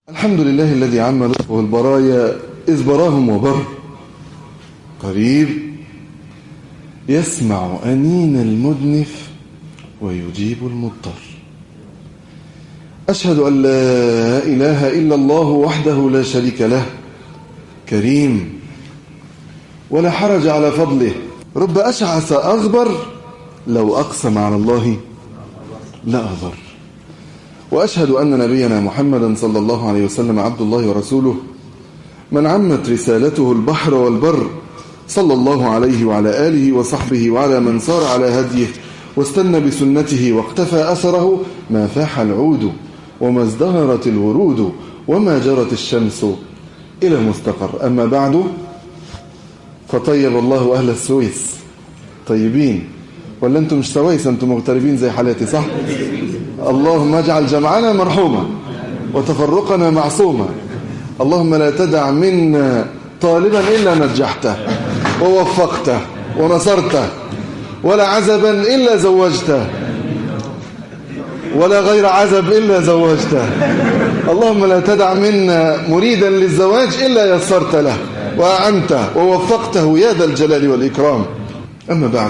الحمد لله الذي عم لطفه البرايا إذ براهم وبر قريب يسمع أنين المدنف ويجيب المضطر أشهد أن لا إله إلا الله وحده لا شريك له كريم ولا حرج على فضله رب أشعث أغبر لو أقسم على الله لا أضر وأشهد أن نبينا محمدا صلى الله عليه وسلم عبد الله ورسوله من عمت رسالته البحر والبر صلى الله عليه وعلى آله وصحبه وعلى من سار على هديه واستنى بسنته واقتفى أثره ما فاح العود وما ازدهرت الورود وما جرت الشمس إلى مستقر أما بعد فطيب الله أهل السويس طيبين ولا أنتم مش سويس أنتم مغتربين زي حالاتي صح اللهم اجعل جمعنا مرحوما وتفرقنا معصوما اللهم لا تدع منا طالبا إلا نجحته ووفقته ونصرته ولا عزبا إلا زوجته ولا غير عزب إلا زوجته اللهم لا تدع منا مريدا للزواج إلا يسرت له وأعنته ووفقته يا ذا الجلال والإكرام أما بعد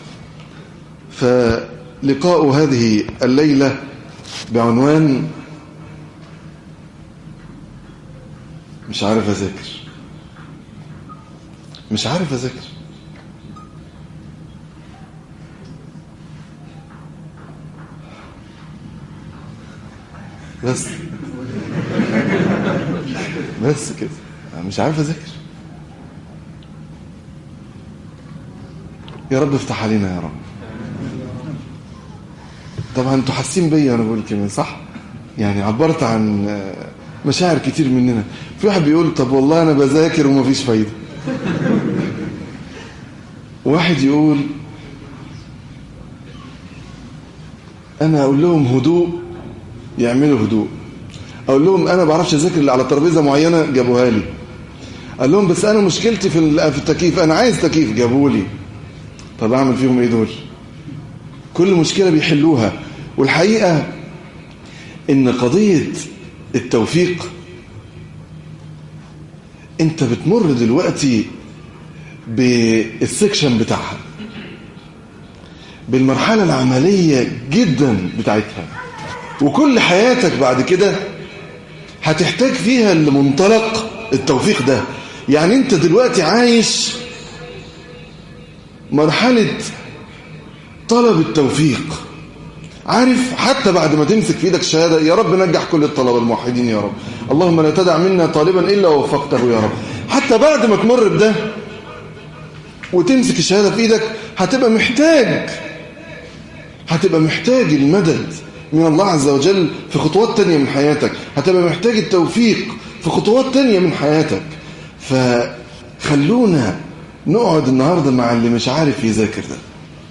فلقاء هذه الليلة بعنوان مش عارف أذاكر مش عارف أذاكر بس بس كده أنا مش عارف أذاكر يا رب افتح علينا يا رب طبعا انتوا حاسين بيا وانا بقول كلمه صح يعني عبرت عن مشاعر كتير مننا في واحد بيقول طب والله انا بذاكر ومفيش فايده واحد يقول انا اقول لهم هدوء يعملوا هدوء اقول لهم انا ما بعرفش اذاكر اللي على ترابيزه معينه جابوها لي قال لهم بس انا مشكلتي في في التكييف انا عايز تكييف جابوا لي طب اعمل فيهم ايه دول كل مشكلة بيحلوها والحقيقة ان قضية التوفيق انت بتمر دلوقتي بالسكشن بتاعها بالمرحلة العملية جدا بتاعتها وكل حياتك بعد كده هتحتاج فيها لمنطلق التوفيق ده يعني انت دلوقتي عايش مرحلة طلب التوفيق عارف حتى بعد ما تمسك في ايدك الشهاده يا رب نجح كل الطلبه الموحدين يا رب اللهم لا تدع منا طالبا الا ووفقته يا رب حتى بعد ما تمر بده وتمسك الشهاده في ايدك هتبقى محتاج هتبقى محتاج المدد من الله عز وجل في خطوات تانية من حياتك هتبقى محتاج التوفيق في خطوات تانية من حياتك فخلونا نقعد النهارده مع اللي مش عارف يذاكر ده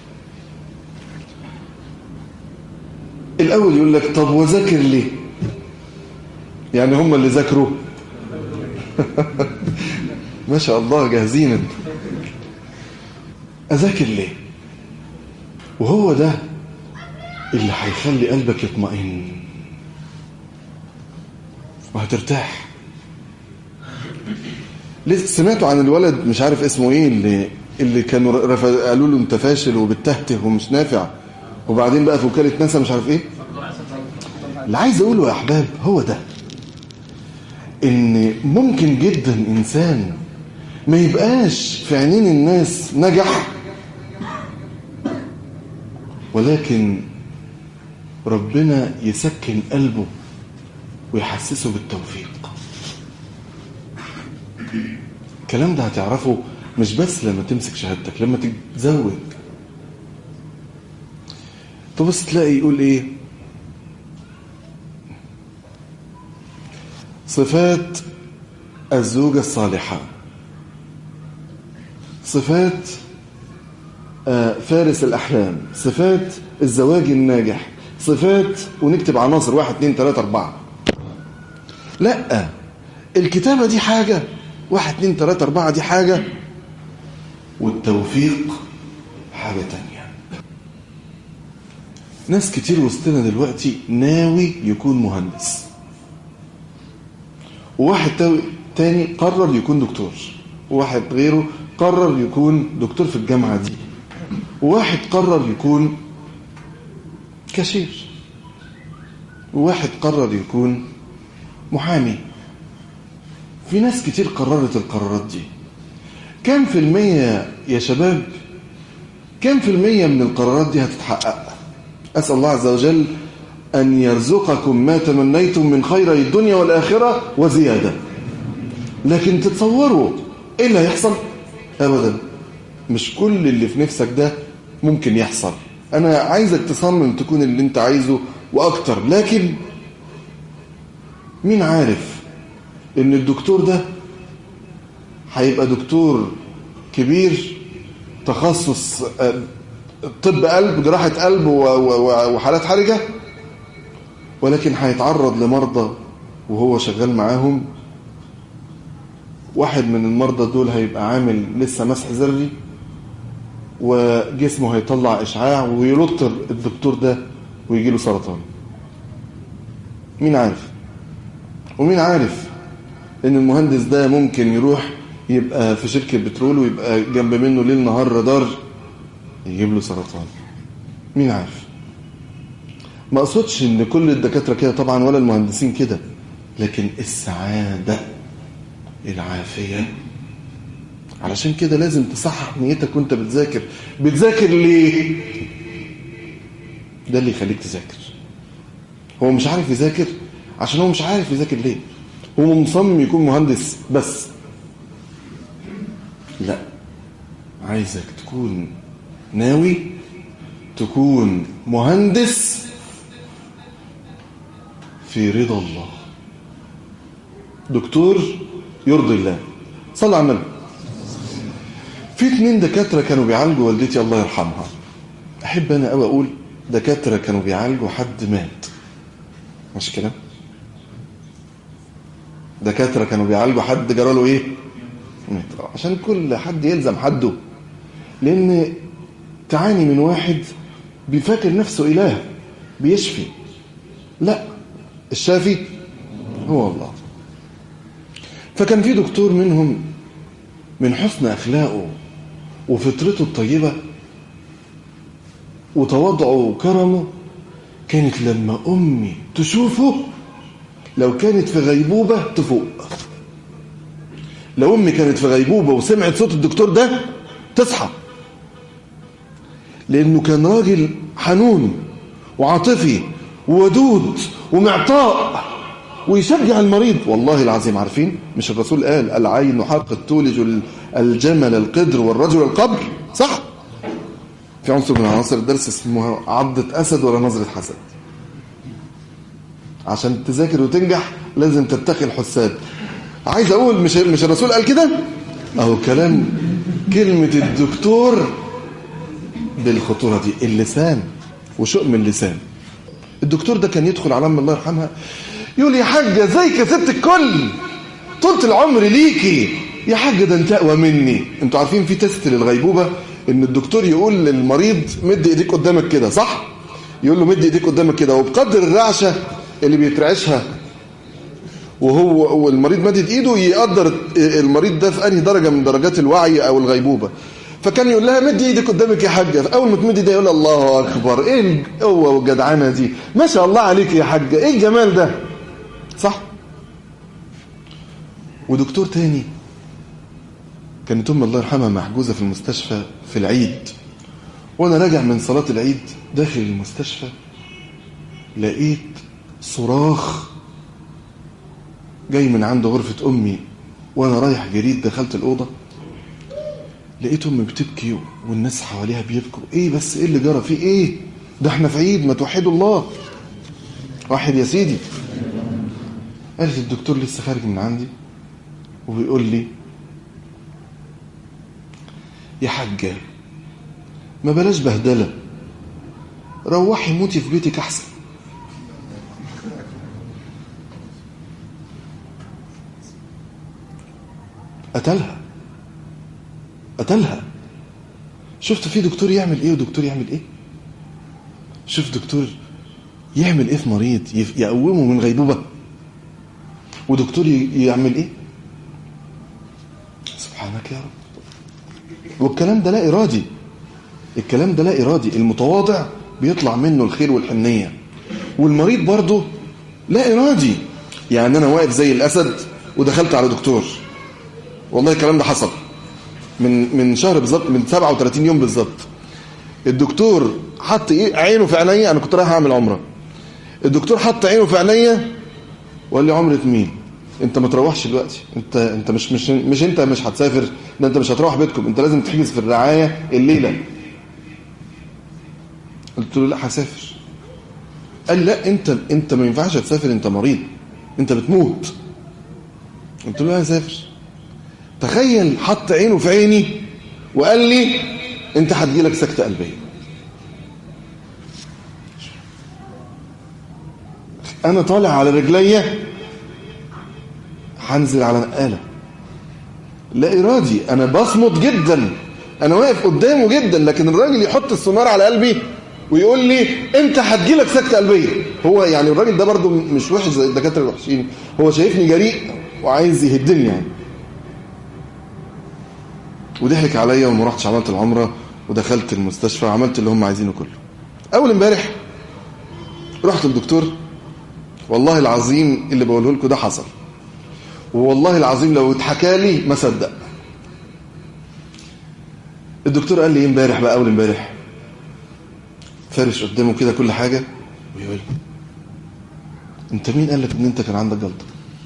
الأول يقول لك طب وذاكر ليه يعني هم اللي ذاكروا ما شاء الله جاهزين انت أذاكر ليه وهو ده اللي هيخلي قلبك يطمئن وهترتاح لسه سمعتوا عن الولد مش عارف اسمه ايه اللي اللي كانوا قالوا له انت فاشل وبتهته ومش نافع وبعدين بقى في وكالة ناسا مش عارف ايه اللي عايز اقوله يا احباب هو ده ان ممكن جدا انسان ما يبقاش في عينين الناس نجح ولكن ربنا يسكن قلبه ويحسسه بالتوفيق الكلام ده هتعرفه مش بس لما تمسك شهادتك لما تتزوج تبص تلاقي يقول ايه صفات الزوجة الصالحة صفات فارس الأحلام صفات الزواج الناجح صفات ونكتب عناصر واحد اتنين تلاتة أربعة لا الكتابة دي حاجة واحد اتنين تلاتة أربعة دي حاجة والتوفيق حاجة تانية ناس كتير وسطنا دلوقتي ناوي يكون مهندس وواحد تا- تاني قرر يكون دكتور وواحد غيره قرر يكون دكتور في الجامعة دي وواحد قرر يكون كاشير وواحد قرر يكون محامي في ناس كتير قررت القرارات دي كم في المية يا شباب كم في المية من القرارات دي هتتحقق أسأل الله عز وجل أن يرزقكم ما تمنيتم من خير الدنيا والآخرة وزيادة لكن تتصوروا إيه اللي هيحصل أبدا مش كل اللي في نفسك ده ممكن يحصل أنا عايزك تصمم تكون اللي أنت عايزه وأكتر لكن مين عارف إن الدكتور ده هيبقى دكتور كبير تخصص آه، طب قلب جراحة قلب و- و- وحالات حرجة ولكن هيتعرض لمرضى وهو شغال معاهم واحد من المرضى دول هيبقى عامل لسه مسح ذري وجسمه هيطلع اشعاع ويلطر الدكتور ده ويجيله سرطان مين عارف ومين عارف ان المهندس ده ممكن يروح يبقى في شركة بترول ويبقى جنب منه ليل نهار رادار يجيب له سرطان مين عارف ما اقصدش ان كل الدكاترة كده طبعا ولا المهندسين كده لكن السعادة العافية علشان كده لازم تصحح نيتك وانت بتذاكر بتذاكر ليه ده اللي يخليك تذاكر هو مش عارف يذاكر عشان هو مش عارف يذاكر ليه هو مصمم يكون مهندس بس لا عايزك تكون ناوي تكون مهندس في رضا الله دكتور يرضي الله صلى على النبي في اتنين دكاترة كانوا بيعالجوا والدتي الله يرحمها أحب أنا أوي أقول دكاترة كانوا بيعالجوا حد مات مش كده دكاترة كانوا بيعالجوا حد جراله إيه مات آه، عشان كل حد يلزم حده لأن تعاني من واحد بيفكر نفسه إله بيشفي لا الشافي هو الله فكان في دكتور منهم من حسن أخلاقه وفطرته الطيبة وتواضعه وكرمه كانت لما أمي تشوفه لو كانت في غيبوبة تفوق لو أمي كانت في غيبوبة وسمعت صوت الدكتور ده تصحى لأنه كان راجل حنون وعاطفي وودود ومعطاء ويشجع المريض والله العظيم عارفين مش الرسول قال العين حق تولج الجمل القدر والرجل القبر صح في عنصر من عناصر الدرس اسمه عضة أسد ولا نظرة حسد عشان تذاكر وتنجح لازم تتقي الحساد عايز اقول مش مش الرسول قال كده اهو كلام كلمة الدكتور بالخطورة دي اللسان وشؤم اللسان الدكتور ده كان يدخل على الله يرحمها يقول يا حاجة زيك يا ست الكل طولة العمر ليكي يا حاجة ده انت اقوى مني انتوا عارفين في تيست للغيبوبة ان الدكتور يقول للمريض مد ايديك قدامك كده صح يقول له مد ايديك قدامك كده وبقدر الرعشة اللي بيترعشها وهو والمريض مدد ايده يقدر المريض ده في انهي درجة من درجات الوعي او الغيبوبة فكان يقول لها مدي ايدك قدامك يا حاجة اول ما تمد ايديها يقول الله اكبر ايه القوة والجدعنة دي ما شاء الله عليك يا حاجة ايه الجمال ده صح ودكتور تاني كانت ام الله يرحمها محجوزة في المستشفى في العيد وانا راجع من صلاة العيد داخل المستشفى لقيت صراخ جاي من عند غرفة امي وانا رايح جريد دخلت الاوضة لقيت امي بتبكي والناس حواليها بيبكوا ايه بس ايه اللي جرى في ايه ده احنا في عيد ما توحدوا الله واحد يا سيدي قالت الدكتور لسه خارج من عندي وبيقول لي يا حاجة ما بلاش بهدلة روحي موتي في بيتك أحسن قتلها قتلها شفت في دكتور يعمل ايه ودكتور يعمل ايه شوف دكتور يعمل ايه في مريض يقومه من غيبوبة ودكتور يعمل ايه سبحانك يا رب والكلام ده لا ارادي الكلام ده لا ارادي المتواضع بيطلع منه الخير والحنيه والمريض برضه لا ارادي يعني انا واقف زي الاسد ودخلت على دكتور والله الكلام ده حصل من من شهر بالظبط من 37 يوم بالظبط الدكتور حط ايه عينه في عينيا انا كنت رايح اعمل عمره الدكتور حط عينه في عينيا وقال لي عمره مين انت ما تروحش دلوقتي انت انت مش مش مش انت مش هتسافر ده انت مش هتروح بيتكم انت لازم تحجز في الرعايه الليله قلت له لا هسافر قال لي لا انت انت ما ينفعش تسافر انت مريض انت بتموت قلت له لا هسافر تخيل حط عينه في عيني وقال لي انت هتجيلك سكته قلبيه انا طالع على رجليا هنزل على نقاله لا ارادي انا بصمت جدا انا واقف قدامه جدا لكن الراجل يحط السونار على قلبي ويقول لي انت هتجيلك سكته قلبيه هو يعني الراجل ده برضو مش وحش زي الدكاتره الوحشين هو شايفني جريء وعايز يهدني يعني وضحك عليا وما رحتش عملت العمره ودخلت المستشفى وعملت اللي هم عايزينه كله اول امبارح رحت للدكتور والله العظيم اللي بقوله لكم ده حصل والله العظيم لو اتحكى لي ما صدق الدكتور قال لي ايه امبارح بقى اول امبارح فارش قدامه كده كل حاجه ويقول لي انت مين قال لك ان انت كان عندك جلطه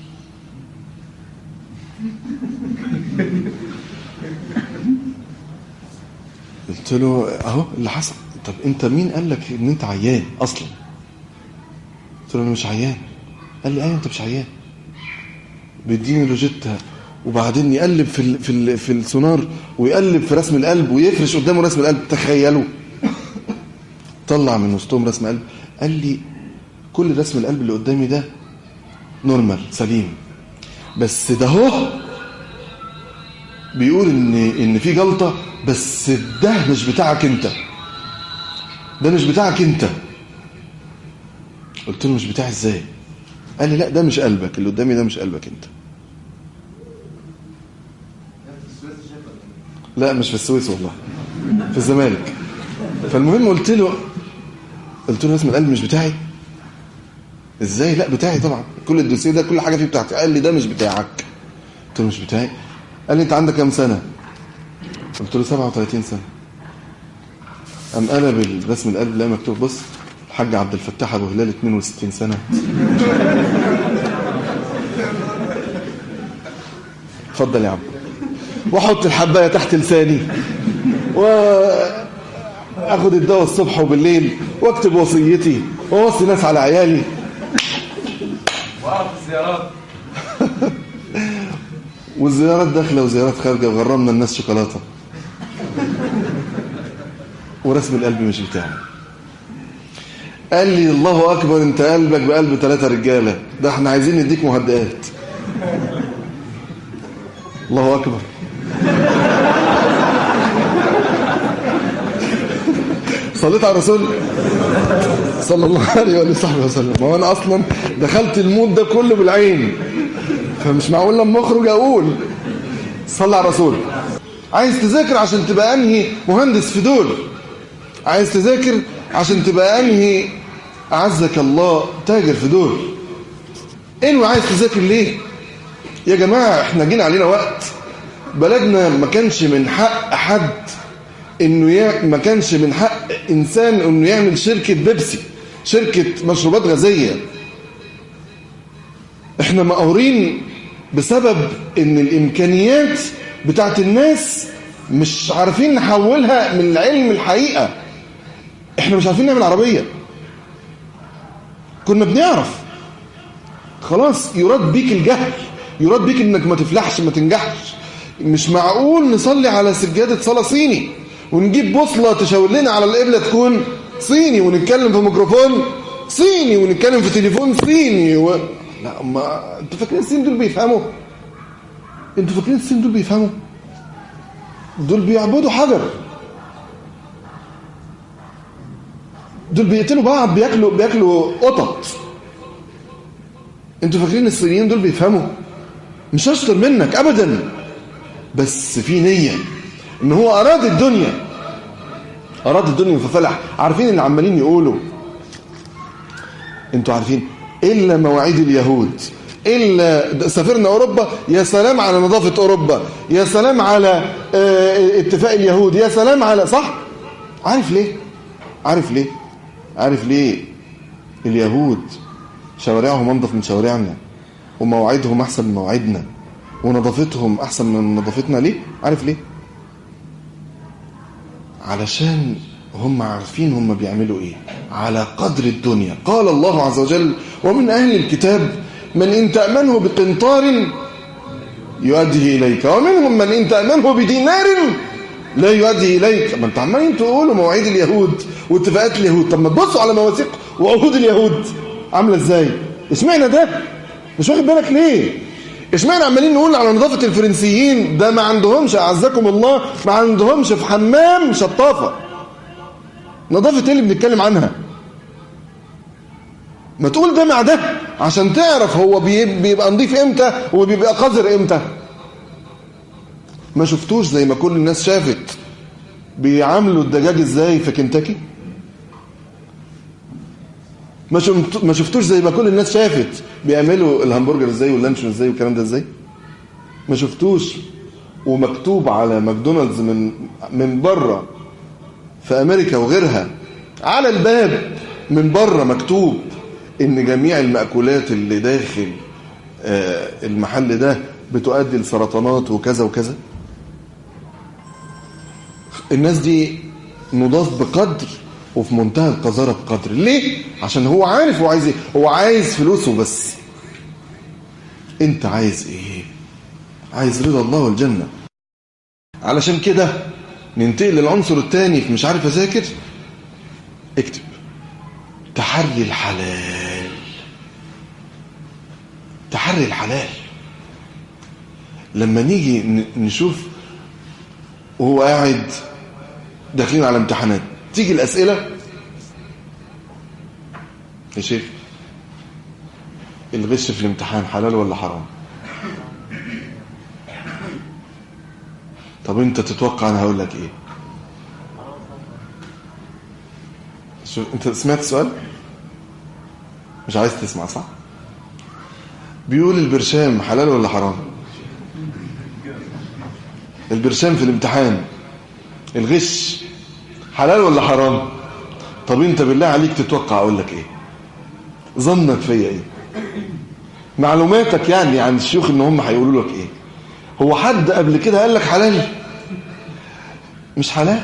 قلت له اهو اللي حصل طب انت مين قال لك ان انت عيان اصلا قلت له انا مش عيان قال لي ايوه انت مش عيان بيديني روجيتا وبعدين يقلب في ال في ال في السونار ويقلب في رسم القلب ويفرش قدامه رسم القلب تخيلوا طلع من وسطهم رسم قلب قال لي كل رسم القلب اللي قدامي ده نورمال سليم بس ده هو بيقول ان ان في جلطه بس ده مش بتاعك انت ده مش بتاعك انت قلت له مش بتاعي ازاي قال لي لا ده مش قلبك اللي قدامي ده مش قلبك انت لا مش في السويس والله في الزمالك فالمهم قلت له قلت له رسم القلب مش بتاعي ازاي لا بتاعي طبعا كل الدوسيه ده كل حاجه فيه بتاعتي قال لي ده مش بتاعك قلت له مش بتاعي قال لي انت عندك كام سنه قلت له 37 سنه قام قلب رسم القلب لقى مكتوب بص الحاج عبد الفتاح ابو هلال 62 سنه اتفضل يا عم واحط الحبايه تحت لساني واخد الدواء الصبح وبالليل واكتب وصيتي واوصي ناس على عيالي واعرف الزيارات والزيارات داخله وزيارات خارجه وغرمنا الناس شوكولاته ورسم القلب مش بتاعي قال لي الله اكبر انت قلبك بقلب ثلاثه رجاله ده احنا عايزين نديك مهدئات الله اكبر صليت على الرسول صلى الله عليه وآله وصحبه وسلم ما هو انا اصلا دخلت المود ده كله بالعين فمش معقول لما اخرج اقول صلى على الرسول عايز تذاكر عشان تبقى انهي مهندس في دول عايز تذاكر عشان تبقى انهي اعزك الله تاجر في دول انوي عايز تذاكر ليه يا جماعه احنا جينا علينا وقت بلدنا ما كانش من حق حد انه يع... ما كانش من حق انسان انه يعمل شركه بيبسي شركه مشروبات غازيه احنا مقهورين بسبب ان الامكانيات بتاعت الناس مش عارفين نحولها من العلم الحقيقه احنا مش عارفين نعمل عربيه كنا بنعرف خلاص يراد بيك الجهل يراد بيك انك ما تفلحش ما تنجحش مش معقول نصلي على سجاده صلاه صيني ونجيب بوصله تشاور لنا على القبله تكون صيني ونتكلم في ميكروفون صيني ونتكلم في تليفون صيني و... لا ما انتوا فاكرين الصين دول بيفهموا انتوا فاكرين الصين دول بيفهموا دول بيعبدوا حجر دول بيقتلوا بعض بياكلوا بياكلوا قطط انتوا فاكرين الصينيين دول بيفهموا مش اشطر منك ابدا بس في نية ان هو اراد الدنيا اراد الدنيا ففلح عارفين اللي عمالين يقولوا انتوا عارفين الا مواعيد اليهود الا سافرنا اوروبا يا سلام على نظافه اوروبا يا سلام على اه اتفاق اليهود يا سلام على صح عارف ليه عارف ليه عارف ليه اليهود شوارعهم انضف من شوارعنا ومواعيدهم احسن من مواعيدنا ونظافتهم احسن من نظافتنا ليه عارف ليه علشان هم عارفين هم بيعملوا ايه على قدر الدنيا قال الله عز وجل ومن اهل الكتاب من ان تأمنه بقنطار يؤديه اليك ومنهم من ان تأمنه بدينار لا يؤدي اليك ما انت عمالين تقولوا مواعيد اليهود واتفاقات اليهود طب ما تبصوا على مواثيق وعهود اليهود عامله ازاي اشمعنى ده مش واخد بالك ليه اشمعنى عمالين نقول على نظافه الفرنسيين ده ما عندهمش اعزكم الله ما عندهمش في حمام شطافه نظافه ايه اللي بنتكلم عنها ما تقول ده مع ده عشان تعرف هو بيبقى نظيف امتى وبيبقى قذر امتى ما شفتوش زي ما كل الناس شافت بيعاملوا الدجاج ازاي في كنتاكي ما ما شفتوش زي ما كل الناس شافت بيعملوا الهمبرجر ازاي واللانشون ازاي والكلام ده ازاي ما شفتوش ومكتوب على ماكدونالدز من من بره في امريكا وغيرها على الباب من بره مكتوب ان جميع المأكولات اللي داخل المحل ده بتؤدي لسرطانات وكذا وكذا الناس دي نضاف بقدر وفي منتهى القذارة بقدر ليه؟ عشان هو عارف هو عايز ايه هو عايز فلوسه بس انت عايز ايه عايز رضا الله والجنة علشان كده ننتقل للعنصر الثاني في مش عارف اذاكر اكتب تحري الحلال تحري الحلال لما نيجي نشوف وهو قاعد داخلين على امتحانات تيجي الأسئلة يا شيخ الغش في الامتحان حلال ولا حرام طب انت تتوقع انا هقول لك ايه شو انت سمعت السؤال مش عايز تسمع صح بيقول البرشام حلال ولا حرام البرشام في الامتحان الغش حلال ولا حرام طب انت بالله عليك تتوقع اقول لك ايه ظنك فيا ايه معلوماتك يعني عن الشيوخ ان هم هيقولوا لك ايه هو حد قبل كده قال لك حلال مش حلال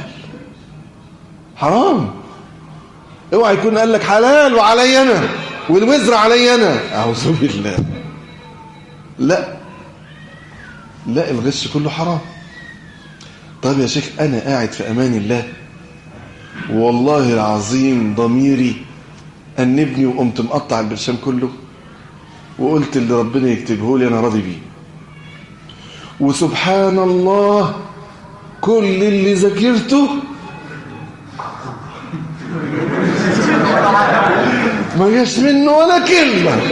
حرام اوعى يكون قال لك حلال وعلي انا والوزر علي انا اعوذ بالله لا لا الغش كله حرام طب يا شيخ انا قاعد في امان الله والله العظيم ضميري أنبني وقمت مقطع البرشام كله وقلت اللي ربنا يكتبه لي أنا راضي بيه وسبحان الله كل اللي ذاكرته ما جاش منه ولا كلمة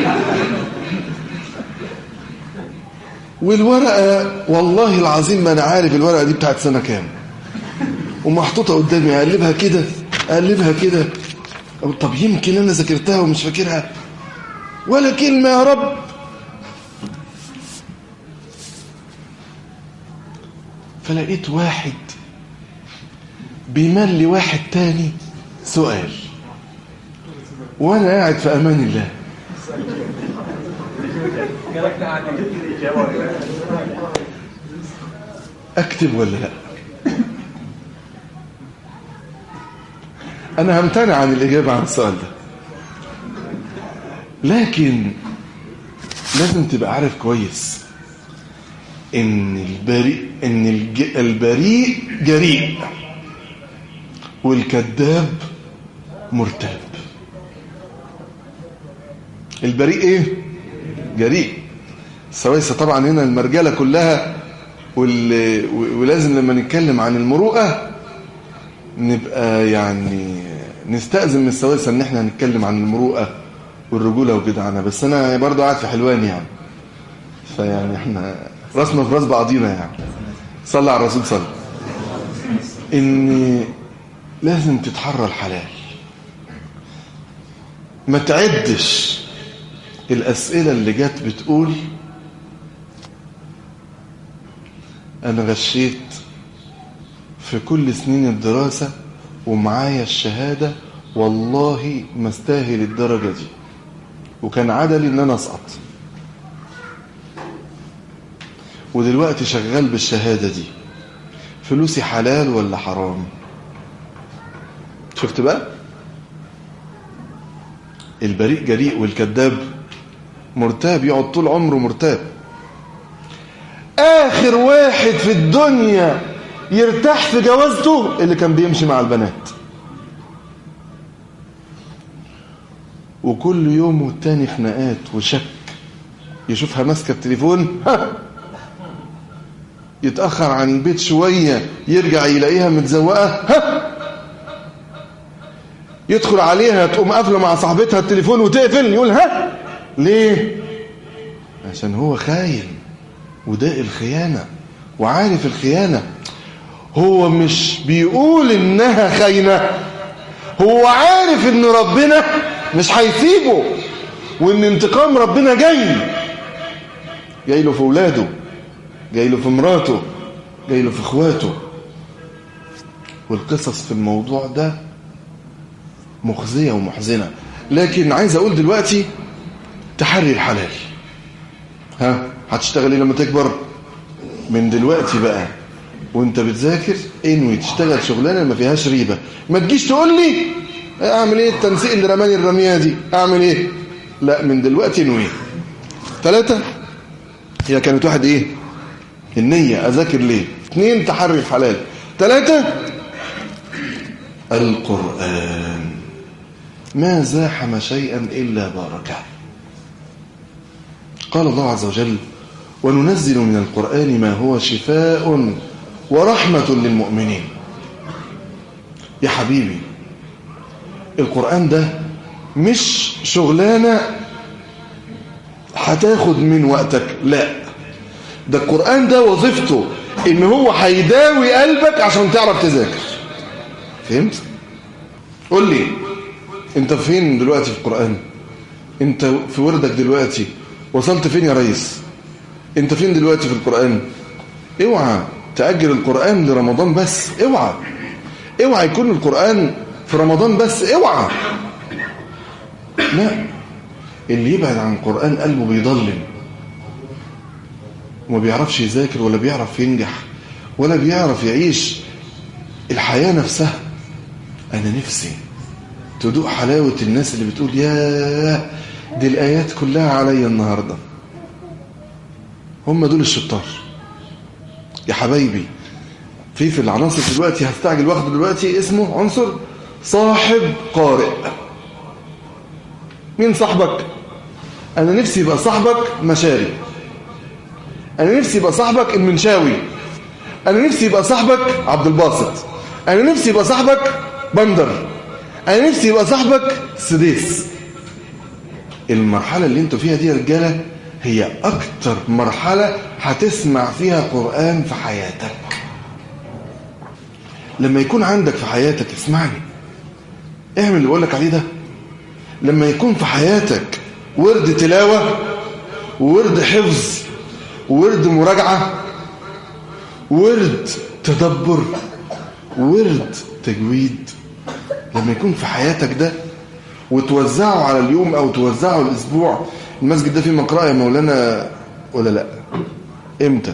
والورقة والله العظيم ما أنا عارف الورقة دي بتاعت سنة كام ومحطوطة قدامي أقلبها كده أقلبها كده طب يمكن أنا ذاكرتها ومش فاكرها ولا كلمة يا رب فلقيت واحد بيملي واحد تاني سؤال وأنا قاعد في أمان الله أكتب ولا لأ أنا همتنع عن الإجابة عن السؤال ده لكن لازم تبقى عارف كويس إن البريء إن الج... البريء جريء والكذاب مرتاب البريء إيه؟ جريء السويسة طبعا هنا المرجلة كلها وال... ولازم لما نتكلم عن المروءة نبقى يعني نستأذن من السواسة ان احنا هنتكلم عن المروءة والرجولة وجدعنة بس أنا برضو قاعد في حلوان يعني فيعني احنا راسنا في راس بعضينا يعني صلى على الرسول صلى ان لازم تتحرى الحلال ما تعدش الأسئلة اللي جت بتقول أنا غشيت في كل سنين الدراسة ومعايا الشهادة والله ما استاهل الدرجة دي وكان عدلي ان انا اسقط ودلوقتي شغال بالشهادة دي فلوسي حلال ولا حرام شفت بقى البريء جريء والكذاب مرتاب يقعد طول عمره مرتاب اخر واحد في الدنيا يرتاح في جوازته اللي كان بيمشي مع البنات وكل يوم والتاني خناقات وشك يشوفها ماسكه التليفون يتاخر عن البيت شويه يرجع يلاقيها متزوقه ها يدخل عليها تقوم قافله مع صاحبتها التليفون وتقفل يقول ها ليه عشان هو خاين وده الخيانه وعارف الخيانه هو مش بيقول انها خاينه هو عارف ان ربنا مش هيسيبه وان انتقام ربنا جاي جاي له في اولاده جاي له في مراته جاي له في اخواته والقصص في الموضوع ده مخزيه ومحزنه لكن عايز اقول دلوقتي تحري الحلال ها هتشتغل ايه لما تكبر من دلوقتي بقى وانت بتذاكر انوي تشتغل شغلانه ما فيهاش ريبه ما تجيش تقول لي اعمل ايه التنسيق اللي رماني الرميه دي اعمل ايه لا من دلوقتي انوي ثلاثة هي كانت واحد ايه النية اذاكر ليه اثنين تحري الحلال ثلاثة القرآن ما زاحم شيئا إلا باركه قال الله عز وجل وننزل من القرآن ما هو شفاء ورحمة للمؤمنين يا حبيبي القرآن ده مش شغلانة هتاخد من وقتك لا ده القرآن ده وظيفته ان هو هيداوي قلبك عشان تعرف تذاكر فهمت قول لي انت فين دلوقتي في القرآن انت في وردك دلوقتي وصلت فين يا ريس انت فين دلوقتي في القرآن اوعى تأجل القرآن لرمضان بس اوعى اوعى يكون القرآن في رمضان بس اوعى لا اللي يبعد عن القرآن قلبه بيضلم وما بيعرفش يذاكر ولا بيعرف ينجح ولا بيعرف يعيش الحياة نفسها أنا نفسي تدوق حلاوة الناس اللي بتقول يا دي الآيات كلها عليا النهاردة هم دول الشطار يا حبايبي في في العناصر دلوقتي هستعجل واخده دلوقتي اسمه عنصر صاحب قارئ مين صاحبك انا نفسي يبقى صاحبك مشاري انا نفسي يبقى صاحبك المنشاوي انا نفسي يبقى صاحبك عبد الباسط انا نفسي يبقى صاحبك بندر انا نفسي يبقى صاحبك سديس المرحله اللي انتوا فيها دي يا رجاله هي اكتر مرحله هتسمع فيها قران في حياتك لما يكون عندك في حياتك اسمعني اعمل اللي بقول لك عليه ده لما يكون في حياتك ورد تلاوه وورد حفظ وورد مراجعه ورد تدبر ورد تجويد لما يكون في حياتك ده وتوزعه على اليوم او توزعه الاسبوع المسجد ده فيه مقرأة يا مولانا ولا لا امتى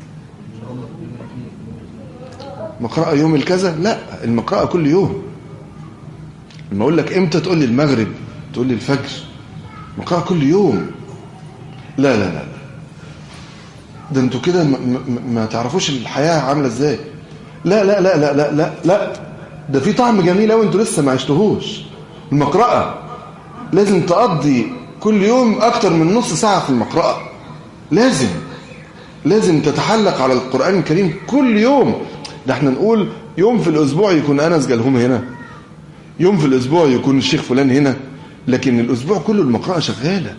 مقرأة يوم الكذا لا المقرأة كل يوم لما اقول لك امتى تقول لي المغرب تقول لي الفجر مقرأة كل يوم لا لا لا ده انتوا كده ما تعرفوش الحياة عاملة ازاي لا لا لا لا لا لا لا ده في طعم جميل قوي انتوا لسه ما عشتوهوش المقرأة لازم تقضي كل يوم اكتر من نص ساعة في المقرأة لازم لازم تتحلق على القرآن الكريم كل يوم ده احنا نقول يوم في الاسبوع يكون انس جلهم هنا يوم في الاسبوع يكون الشيخ فلان هنا لكن الأسبوع كله المقرأة شغالة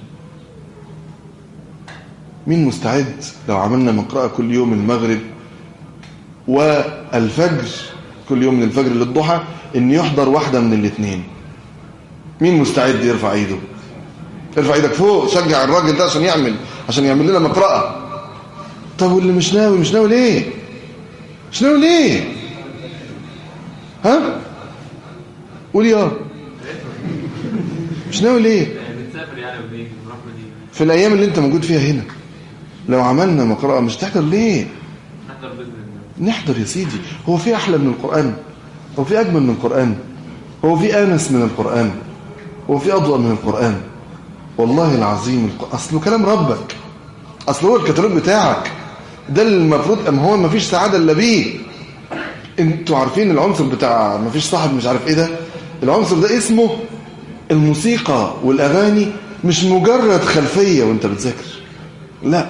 مين مستعد لو عملنا مقرأة كل يوم المغرب والفجر كل يوم من الفجر للضحى ان يحضر واحدة من الاثنين مين مستعد يرفع ايده ارفع ايدك فوق شجع الراجل ده عشان يعمل عشان يعمل لنا مقرأة طب واللي مش ناوي مش ناوي ليه مش ناوي ليه ها قول يا مش ناوي ليه بنسافر يعني وبنيجي بنروح ونيجي في الايام اللي انت موجود فيها هنا لو عملنا مقرأة مش تحضر ليه نحضر باذن الله نحضر يا سيدي هو في احلى من القرآن هو في اجمل من القرآن هو في انس من القرآن هو في اضوء من القرآن والله العظيم الق- اصله كلام ربك اصل هو الكتالوج بتاعك ده اللي المفروض اما هو ما فيش سعادة الا بيه انتوا عارفين العنصر بتاع ما فيش صاحب مش عارف ايه ده العنصر ده اسمه الموسيقى والاغاني مش مجرد خلفية وانت بتذاكر لا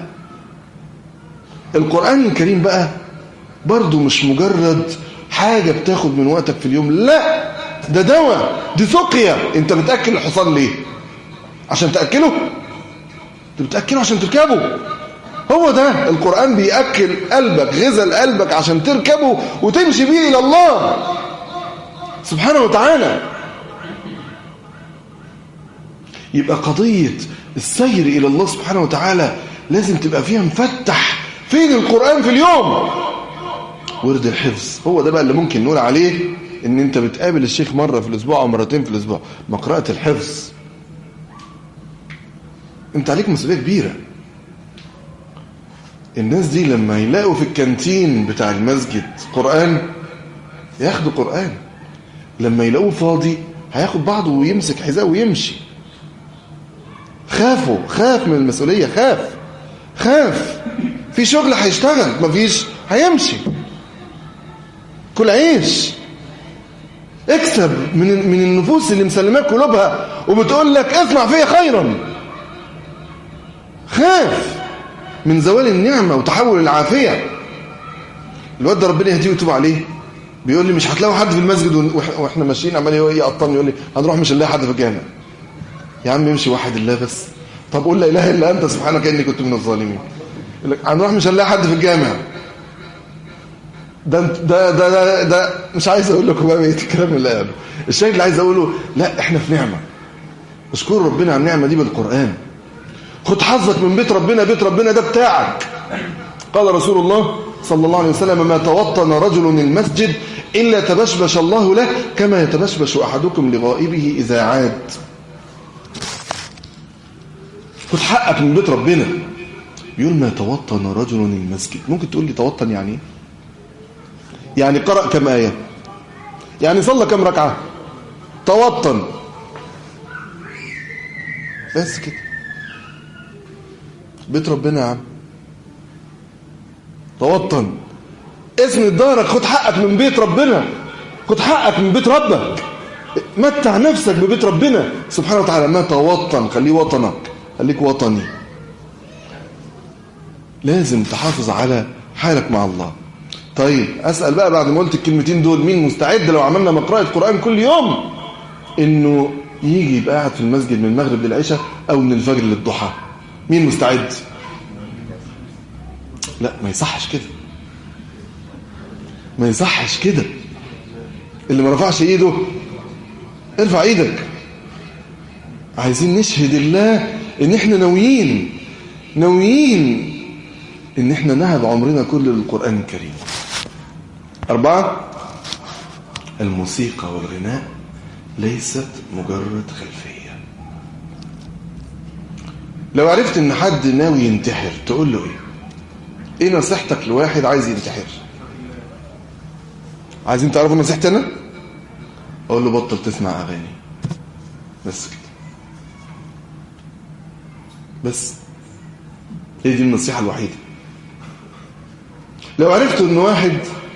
القرآن الكريم بقى برضو مش مجرد حاجة بتاخد من وقتك في اليوم لا ده دواء دي سقيا انت بتأكل الحصان ليه عشان تأكله انت بتأكله عشان تركبه هو ده القرآن بيأكل قلبك غذى قلبك عشان تركبه وتمشي بيه إلى الله سبحانه وتعالى يبقى قضية السير إلى الله سبحانه وتعالى لازم تبقى فيها مفتح فين القرآن في اليوم ورد الحفظ هو ده بقى اللي ممكن نقول عليه ان انت بتقابل الشيخ مرة في الاسبوع او مرتين في الاسبوع مقرأة الحفظ انت عليك مسؤولية كبيرة الناس دي لما يلاقوا في الكانتين بتاع المسجد قرآن ياخدوا قرآن لما يلاقوه فاضي هياخد بعضه ويمسك حذاءه ويمشي خافوا خاف من المسؤولية خاف خاف في شغل هيشتغل مفيش هيمشي كل عيش اكسب من من النفوس اللي مسلماك قلوبها وبتقول لك اسمع فيا خيرا خاف من زوال النعمة وتحول العافية الواد ده ربنا يهديه ويتوب عليه بيقول لي مش هتلاقوا حد في المسجد ون- وإح- واحنا ماشيين عمال يقطمني يقول لي هنروح مش هنلاقي حد في الجامع يا عم يمشي واحد الله بس طب قول لا اله الا انت سبحانك اني كنت من الظالمين يقول لك هنروح مش هنلاقي حد في الجامع ده انت- ده ده ده, ده مش عايز اقول لكم بقى بقيه الكلام اللي قاله الشاهد اللي عايز اقوله لا احنا في نعمه اشكر ربنا على النعمه دي بالقران خد حظك من بيت ربنا بيت ربنا ده بتاعك قال رسول الله صلى الله عليه وسلم ما توطن رجل المسجد إلا تبشبش الله له كما يتبشبش أحدكم لغائبه إذا عاد خد حقك من بيت ربنا يقول ما توطن رجل المسجد ممكن تقول لي توطن يعني ايه يعني قرأ كم آية يعني صلى كم ركعة توطن بس كده بيت ربنا يا عم توطن اسم دارك خد حقك من بيت ربنا خد حقك من بيت ربك متع نفسك ببيت ربنا سبحانه وتعالى ما توطن خليه وطنك خليك وطني لازم تحافظ على حالك مع الله طيب أسأل بقى بعد ما قلت الكلمتين دول مين مستعد لو عملنا مقرأة قرآن كل يوم انه يجي يبقى قاعد في المسجد من المغرب للعشاء او من الفجر للضحى مين مستعد لا ما يصحش كده ما يصحش كده اللي ما رفعش ايده ارفع ايدك عايزين نشهد الله ان احنا ناويين ناويين ان احنا نهب عمرنا كله للقرآن الكريم أربعة الموسيقى والغناء ليست مجرد خلفية لو عرفت ان حد ناوي ينتحر تقول له ايه ايه نصيحتك لواحد عايز ينتحر عايزين تعرفوا نصيحتي انا اقول له بطل تسمع اغاني بس كده بس هي دي النصيحة الوحيدة لو عرفت ان واحد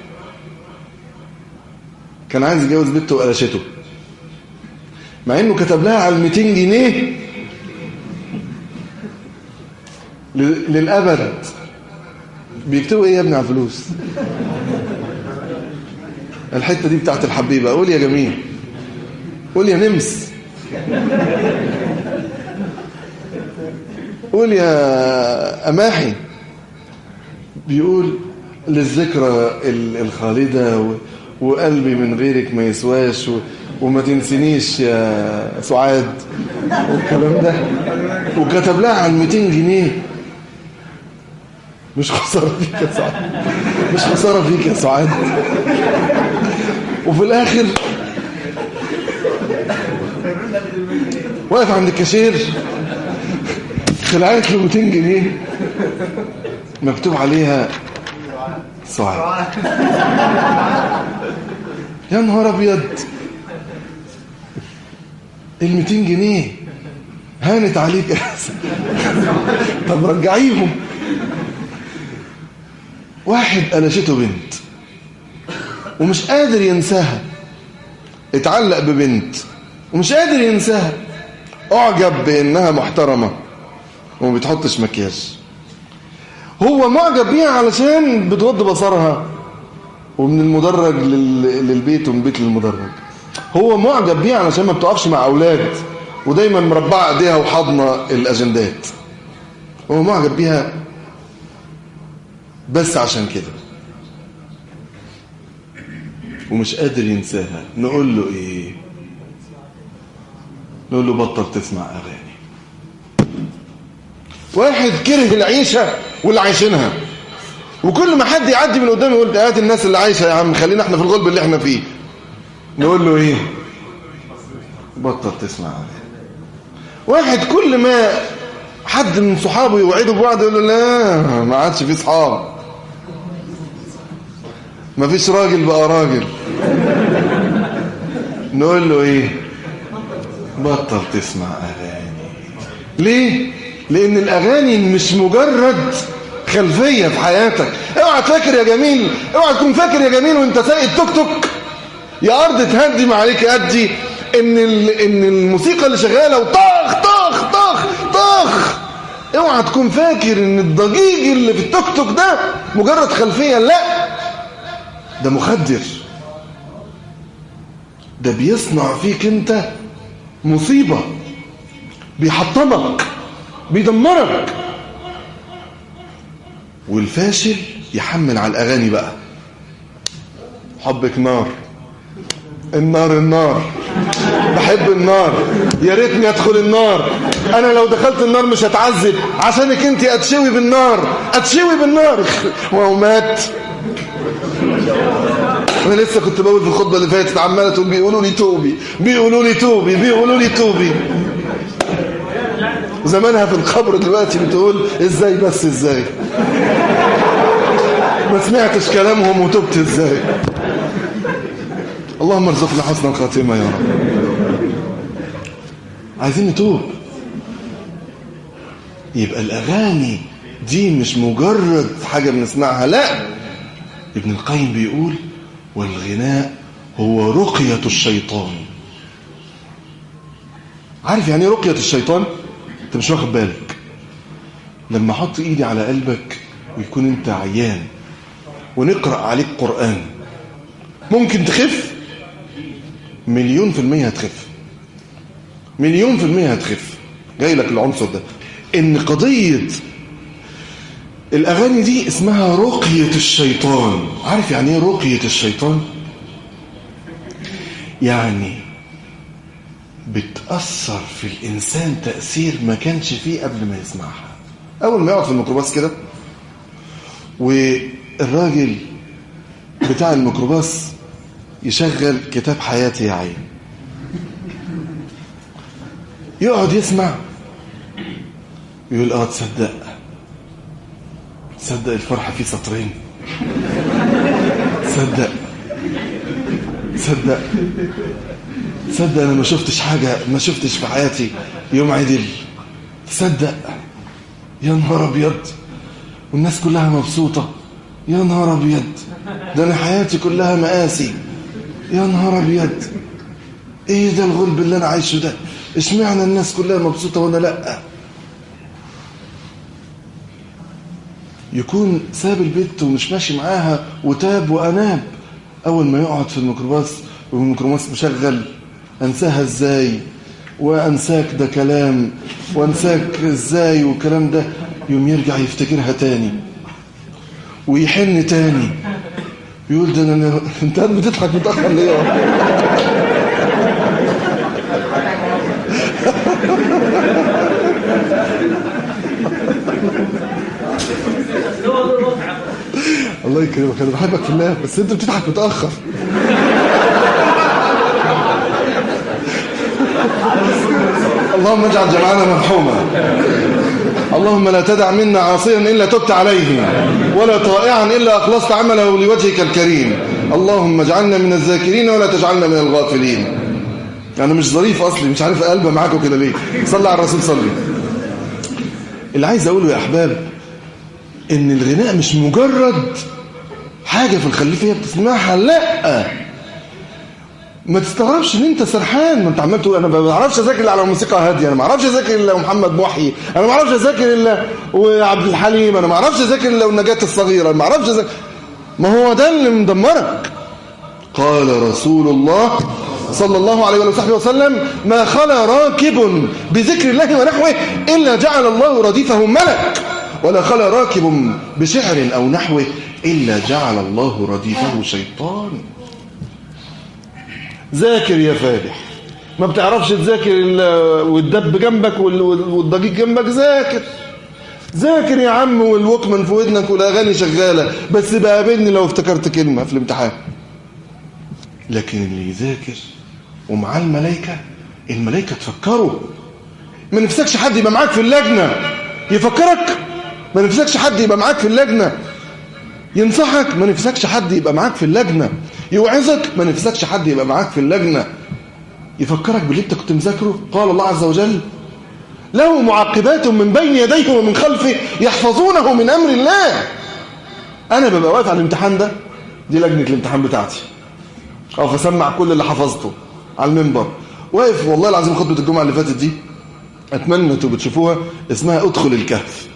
كان عايز يتجوز بنته وقلشته مع انه كتب لها على 200 جنيه ل- للابد بيكتبوا ايه يا ابني على الفلوس الحته دي بتاعت الحبيبه قول يا جميل قول يا نمس قول يا أماحي بيقول للذكرى ال- الخالدة و- وقلبي من غيرك ما يسواش و- وما تنسنيش يا سعاد والكلام ده وكتب لها على 200 جنيه مش خسارة فيك يا سعاد مش خسارة فيك يا سعاد وفي الآخر واقف عند الكاشير خلعت له 200 جنيه مكتوب عليها سعاد يا نهار ابيض ال 200 جنيه هانت عليك طب رجعيهم واحد قلشته بنت ومش قادر ينساها اتعلق ببنت ومش قادر ينساها اعجب بانها محترمه وما بتحطش مكياج هو معجب بيها علشان بتغض بصرها ومن المدرج لل... للبيت ومن البيت للمدرج هو معجب بيها علشان ما بتقفش مع اولاد ودايما مربعه ايديها وحاضنه الاجندات هو معجب بيها بس عشان كده ومش قادر ينساها نقول له ايه نقول له بطل تسمع اغاني واحد كره العيشه واللي عايشينها وكل ما حد يعدي من قدامي يقول هات الناس اللي عايشه يا عم خلينا احنا في الغلب اللي احنا فيه نقول له ايه بطل تسمع اغاني واحد كل ما حد من صحابه يوعده بوعد يقول له لا ما عادش في صحاب ما فيش راجل بقى راجل نقول له ايه بطل تسمع اغاني ليه لان الاغاني مش مجرد خلفيه في حياتك اوعى تفكر يا جميل اوعى تكون فاكر يا جميل وانت سايق التوك توك يا ارض تهدي ما عليك ادي ان ال... ان الموسيقى اللي شغاله وطخ طخ طخ طخ اوعى تكون فاكر ان الضجيج اللي في التوك توك ده مجرد خلفيه لا ده مخدر ده بيصنع فيك انت مصيبة بيحطمك بيدمرك والفاشل يحمل على الأغاني بقى حبك نار النار النار بحب النار يا ريتني ادخل النار انا لو دخلت النار مش هتعذب عشانك انت اتشوي بالنار اتشوي بالنار وهو مات انا لسه كنت بقول في الخطبه اللي فاتت عماله تقول بيقولوا لي توبي بيقولوا لي توبي بيقولوا لي توبي زمانها في القبر دلوقتي بتقول ازاي بس ازاي ما سمعتش كلامهم وتبت ازاي اللهم ارزقنا حسن الخاتمه يا رب عايزين نتوب يبقى الاغاني دي مش مجرد حاجه بنسمعها لا ابن القيم بيقول والغناء هو رقية الشيطان عارف يعني ايه رقية الشيطان انت مش واخد بالك لما احط ايدي على قلبك ويكون انت عيان ونقرأ عليك قرآن ممكن تخف مليون في المية هتخف مليون في المية هتخف جاي لك العنصر ده ان قضية الأغاني دي اسمها رقية الشيطان عارف يعني ايه رقية الشيطان يعني بتأثر في الإنسان تأثير ما كانش فيه قبل ما يسمعها أول ما يقعد في الميكروباص كده والراجل بتاع الميكروباص يشغل كتاب حياتي يا عين يقعد يسمع يقول اه تصدق تصدق الفرحة في سطرين تصدق تصدق تصدق انا ما شفتش حاجة ما شفتش في حياتي يوم عدل تصدق يا نهار ابيض والناس كلها مبسوطة يا نهار ابيض ده انا حياتي كلها مآسي يا نهار ابيض ايه ده الغلب اللي انا عايشه ده اشمعنى الناس كلها مبسوطة وانا لأ يكون ساب البيت ومش ماشي معاها وتاب وأناب أول ما يقعد في الميكروباص والميكروباص مشغل أنساها إزاي وانساك ده كلام وانساك ازاي والكلام ده يوم يرجع يفتكرها تاني ويحن تاني يقول ده انا انت قاعد بتضحك متاخر ليه يا رب؟ الله يكرمك انا بحبك في الله بس انت بتضحك متاخر اللهم اجعل جمعنا مرحوما اللهم لا تدع منا عاصيا الا تبت عليه ولا طائعا الا اخلصت عمله لوجهك الكريم اللهم اجعلنا من الذاكرين ولا تجعلنا من الغافلين انا مش ظريف اصلي مش عارف قلبه معاكم كده ليه صلى على الرسول صلي اللي عايز اقوله يا احباب ان الغناء مش مجرد حاجة في الخلفية بتسمعها لا ما تستغربش ان انت سرحان ما انت عمال تقول انا ما بعرفش اذاكر الا على موسيقى هاديه انا ما بعرفش اذاكر الا محمد محيي انا ما بعرفش اذاكر الا وعبد الحليم انا ما بعرفش اذاكر الا والنجاة الصغيره ما بعرفش اذاكر ما هو ده اللي مدمرك قال رسول الله صلى الله عليه وصحبه وسلم ما خلا راكب بذكر الله ونحوه إلا جعل الله رديفه ملك ولا خلا راكب بشعر أو نحوه إلا جعل الله رديفه شيطان ذاكر يا فالح ما بتعرفش تذاكر إلا والدب جنبك وال- والضجيج جنبك ذاكر ذاكر يا عم والوكمان في ودنك والاغاني شغاله بس بقابلني لو افتكرت كلمه في الامتحان لكن اللي يذاكر ومعاه الملائكه الملائكه تفكره ما نفسكش حد يبقى معاك في اللجنه يفكرك ما نفسكش حد يبقى معاك في اللجنه ينصحك ما نفسكش حد يبقى معاك في اللجنه يوعظك ما نفسكش حد يبقى معاك في اللجنه يفكرك باللي انت كنت مذاكره قال الله عز وجل له معقبات من بين يديه ومن خلفه يحفظونه من امر الله انا ببقى واقف على الامتحان ده دي لجنه الامتحان بتاعتي او فسمع كل اللي حفظته على المنبر واقف والله العظيم خطبه الجمعه اللي فاتت دي اتمنى انتوا بتشوفوها اسمها ادخل الكهف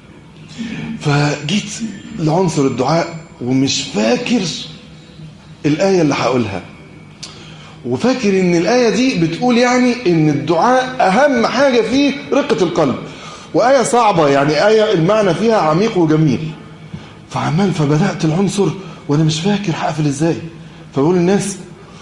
فجيت لعنصر الدعاء ومش فاكر الايه اللي هقولها وفاكر ان الآية دي بتقول يعني ان الدعاء اهم حاجة فيه رقة القلب وآية صعبة يعني آية المعنى فيها عميق وجميل فعمال فبدأت العنصر وانا مش فاكر هقفل ازاي فبقول للناس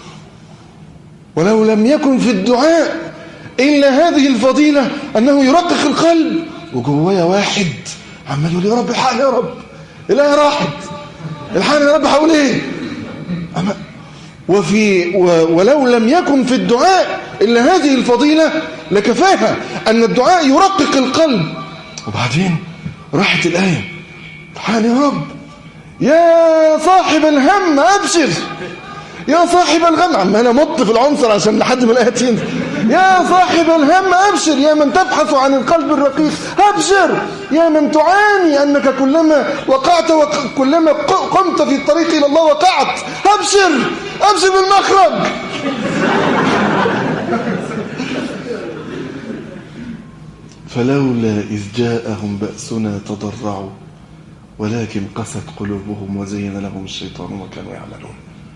ولو لم يكن في الدعاء إلا هذه الفضيلة أنه يرقق القلب وجوايا واحد عمال يقول يا رب الحقني يا رب الآية راحت الحقني يا رب هقول ايه أما وفي و ولو لم يكن في الدعاء إلا هذه الفضيلة لكفاها أن الدعاء يرقق القلب وبعدين راحت الآية الحقني يا رب يا صاحب الهم أبشر يا صاحب الغم عمال امط في العنصر عشان لحد ما الايه تنزل يا صاحب الهم ابشر يا من تبحث عن القلب الرقيق ابشر يا من تعاني انك كلما وقعت وكلما قمت في الطريق الى الله وقعت ابشر ابشر بالمخرج فلولا إذ جاءهم بأسنا تضرعوا ولكن قست قلوبهم وزين لهم الشيطان ما كانوا يعملون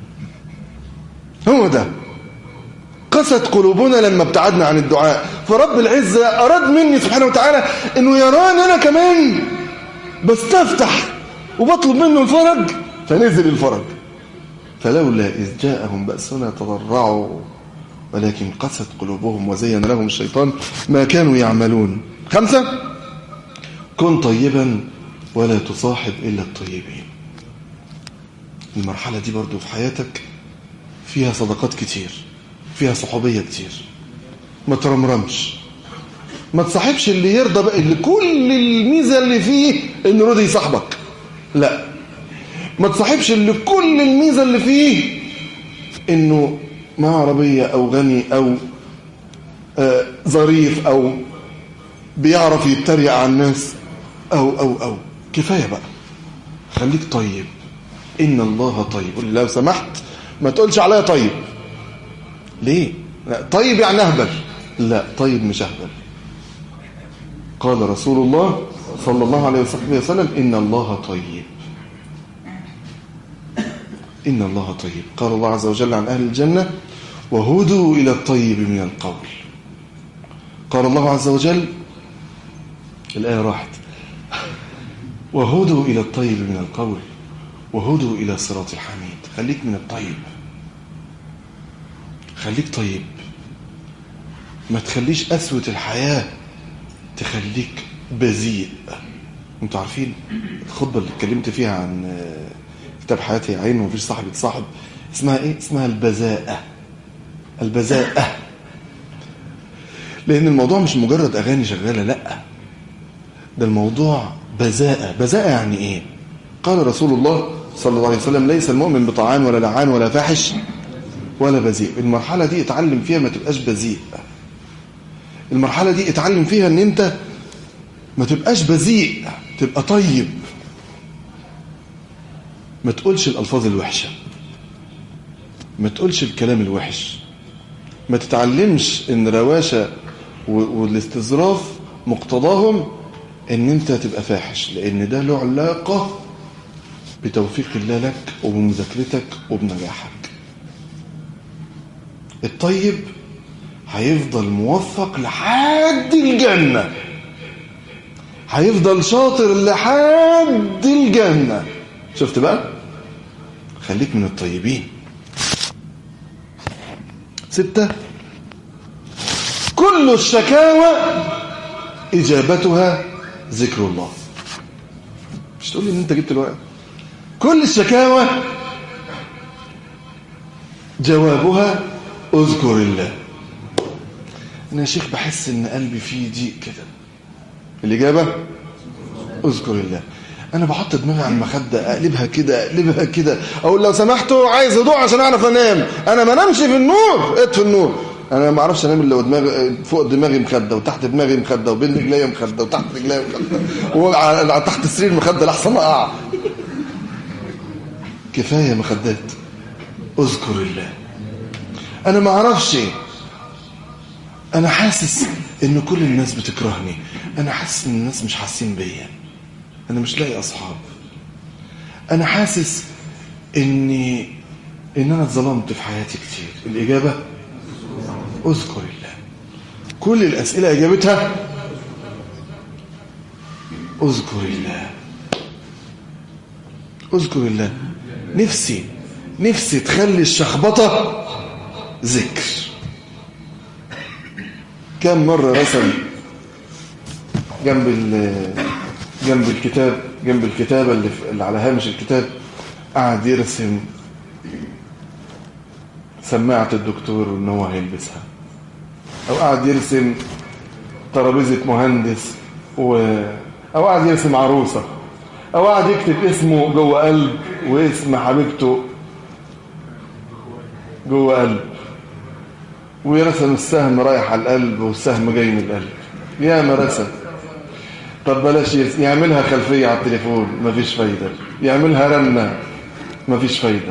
هو ده قست قلوبنا لما ابتعدنا عن الدعاء فرب العزة أراد مني سبحانه وتعالى أنه يراني أنا كمان بستفتح وبطلب منه الفرج فنزل الفرج فلولا إذ جاءهم بأسنا تضرعوا ولكن قست قلوبهم وزين لهم الشيطان ما كانوا يعملون خمسة كن طيبا ولا تصاحب إلا الطيبين المرحلة دي برضو في حياتك فيها صداقات كتير فيها صحوبية كتير ما ترمرمش ما تصاحبش اللي يرضى بقى اللي كل الميزة اللي فيه انه رضي يصاحبك لا ما تصاحبش اللي كل الميزة اللي فيه انه معاه عربية او غني او آه ظريف او بيعرف يتريق على الناس او او او كفاية بقى خليك طيب ان الله طيب لو سمحت ما تقولش عليا طيب ليه لا طيب يعني اهبل لا طيب مش اهبل قال رسول الله صلى الله عليه وسلم ان الله طيب ان الله طيب قال الله عز وجل عن اهل الجنه وهدوا الى الطيب من القول قال الله عز وجل الآية راحت وهدوا إلى الطيب من القول وهدوا إلى صراط الحميد خليك من الطيب خليك طيب ما تخليش قسوة الحياة تخليك بذيء انتوا عارفين الخطبة اللي اتكلمت فيها عن كتاب حياتي عين ومفيش صاحب يتصاحب اسمها ايه اسمها البذاءة البذاءة لان الموضوع مش مجرد اغاني شغالة لا ده الموضوع بذاءة بذاءة يعني ايه قال رسول الله صلى الله عليه وسلم ليس المؤمن بطعان ولا لعان ولا فاحش ولا بذيء المرحلة دي اتعلم فيها ما تبقاش بذيء المرحلة دي اتعلم فيها ان انت ما تبقاش بذيء تبقى طيب ما تقولش الألفاظ الوحشة ما تقولش الكلام الوحش ما تتعلمش ان رواشة والاستظراف مقتضاهم ان انت تبقى فاحش لان ده له علاقة بتوفيق الله لك وبمذاكرتك وبنجاحك الطيب هيفضل موفق لحد الجنة هيفضل شاطر لحد الجنة شفت بقى خليك من الطيبين ستة كل الشكاوى إجابتها ذكر الله مش تقول لي ان انت جبت الوقت كل الشكاوى جوابها اذكر الله انا يا شيخ بحس ان قلبي فيه ضيق كده الاجابه اذكر الله انا بحط دماغي على المخده اقلبها كده اقلبها كده اقول لو سمحتوا عايز هدوء عشان اعرف انام انا ما نامش في النور اطفي النور انا ما اعرفش انام الا دماغي فوق دماغي مخده وتحت دماغي مخده وبين رجليا مخده وتحت رجليا مخده وتحت السرير مخده لحسن اقع كفايه مخدات اذكر الله انا ما اعرفش انا حاسس ان كل الناس بتكرهني انا حاسس ان الناس مش حاسين بيا انا مش لاقي اصحاب انا حاسس اني ان انا اتظلمت في حياتي كتير الاجابه اذكر الله كل الاسئله اجابتها اذكر الله اذكر الله نفسي نفسي تخلي الشخبطه ذكر كم مرة رسم جنب جنب الكتاب جنب الكتابة اللي, اللي على هامش الكتاب قعد يرسم سماعة الدكتور ان هو هيلبسها او قعد يرسم ترابيزة مهندس و... او قعد يرسم عروسة او قعد يكتب اسمه جوه قلب واسم حبيبته جوه قلب ويرسم السهم رايح على القلب والسهم جاي من القلب يا ما رسم طب بلاش يعملها خلفية على التليفون مفيش فايدة يعملها رنة مفيش فايدة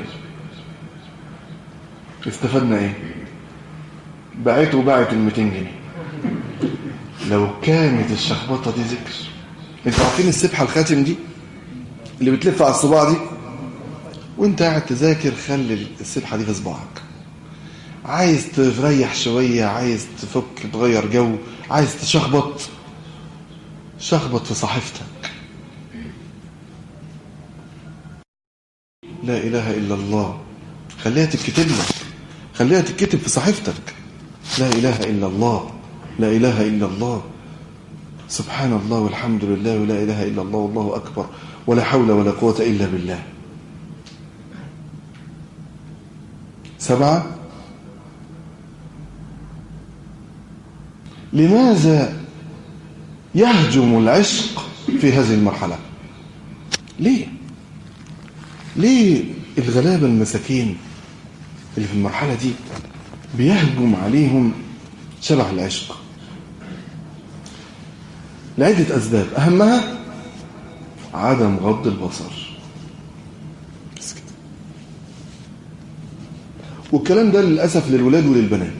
استفدنا ايه بعت وبعت ال 200 جنيه لو كانت الشخبطة دي ذكر انتوا عارفين السبحة الخاتم دي اللي بتلف على الصباع دي وانت قاعد تذاكر خلي السبحة دي في صباعك عايز تريح شوية عايز تفك تغير جو عايز تشخبط شخبط في صحيفتك لا إله إلا الله خليها تتكتب لك خليها تتكتب في صحيفتك لا إله إلا الله لا إله إلا الله سبحان الله والحمد لله ولا إله إلا الله والله أكبر ولا حول ولا قوة إلا بالله سبعة لماذا يهجم العشق في هذه المرحلة ليه ليه الغلابة المساكين اللي في المرحلة دي بيهجم عليهم شبح العشق لعدة أسباب أهمها عدم غض البصر بس كده والكلام ده للأسف للولاد وللبنات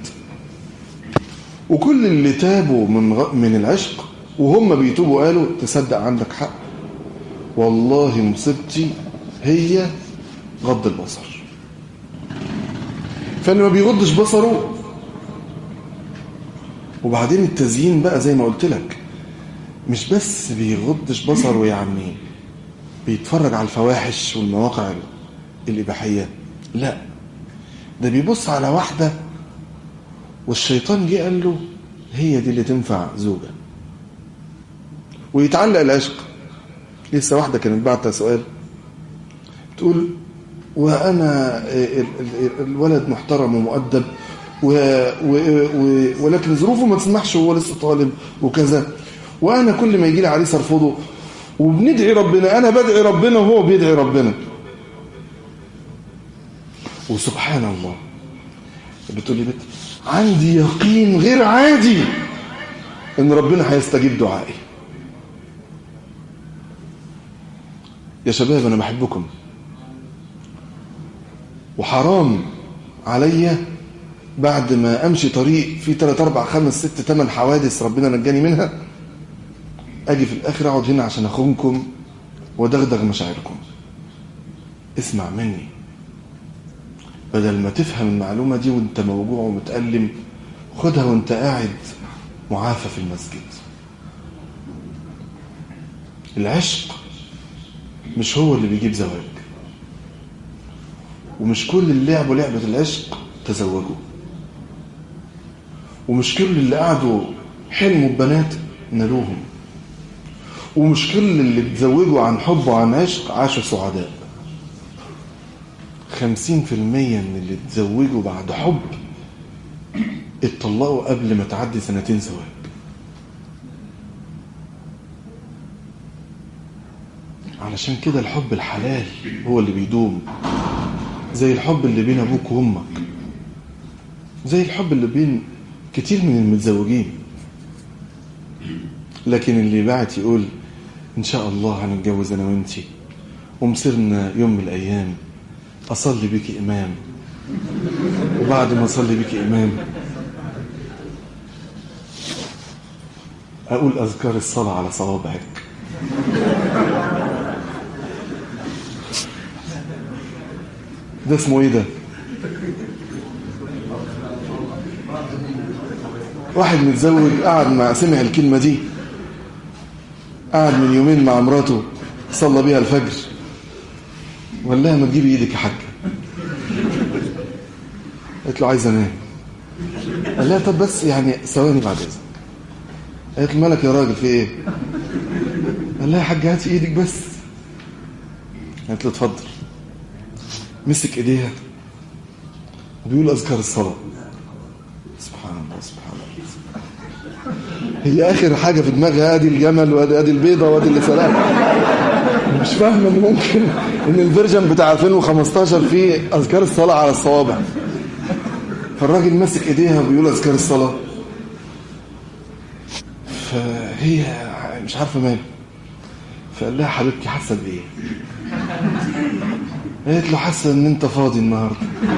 وكل اللي تابوا من غ... من العشق وهم بيتوبوا قالوا تصدق عندك حق والله مصيبتي هي غض البصر فاللي ما بيغضش بصره وبعدين التزيين بقى زي ما قلت لك مش بس بيغضش بصره يعني بيتفرج على الفواحش والمواقع الإباحية لا ده بيبص على واحدة والشيطان جه قال له هي دي اللي تنفع زوجة ويتعلق العشق لسه واحدة كانت بعتها سؤال تقول وأنا الولد محترم ومؤدب و و و ولكن ظروفه ما تسمحش وهو لسه طالب وكذا وأنا كل ما يجي لي عريس أرفضه وبندعي ربنا أنا بدعي ربنا وهو بيدعي ربنا وسبحان الله بتقول لي بنت عندي يقين غير عادي ان ربنا هيستجيب دعائي يا شباب انا بحبكم وحرام عليا بعد ما امشي طريق فيه 3 4 5 6 8 حوادث ربنا نجاني منها اجي في الاخر اقعد هنا عشان اخونكم ودغدغ مشاعركم اسمع مني بدل ما تفهم المعلومة دي وانت موجوع ومتألم خدها وانت قاعد معافى في المسجد العشق مش هو اللي بيجيب زواج ومش كل اللي لعبوا لعبة العشق تزوجوا ومش كل اللي قعدوا حلموا ببنات نالوهم ومش كل اللي اتزوجوا عن حب وعن عشق عاشوا سعداء خمسين في المية من اللي اتزوجوا بعد حب اتطلقوا قبل ما تعدي سنتين زواج علشان كده الحب الحلال هو اللي بيدوم زي الحب اللي بين ابوك وامك زي الحب اللي بين كتير من المتزوجين لكن اللي بعت يقول ان شاء الله هنتجوز انا وانتي ومصيرنا يوم من الايام اصلي بيكي امام وبعد ما اصلي بيكي امام اقول اذكار الصلاه على صوابعك ده اسمه ايه ده واحد متزوج قعد مع سمع الكلمه دي قعد من يومين مع مراته صلى بيها الفجر وقال لها ما تجيبي ايدك يا حاجه قالت له عايزه انام قال لها طب بس يعني ثواني بعد اذنك قالت له مالك يا راجل في ايه قال لها يا حاج هاتي ايدك بس قالت له اتفضل مسك ايديها وبيقول اذكار الصلاه سبحان الله سبحان الله هي اخر حاجه في دماغها ادي الجمل وادي ادي البيضه وادي اللي سلام مش فاهمه ان ممكن ان الفيرجن بتاع 2015 فيه اذكار الصلاه على الصوابع فالراجل ماسك ايديها وبيقول اذكار الصلاه فهي مش عارفه ماله فقال لها حبيبتي حاسه بايه قالت له حاسه ان انت فاضي النهارده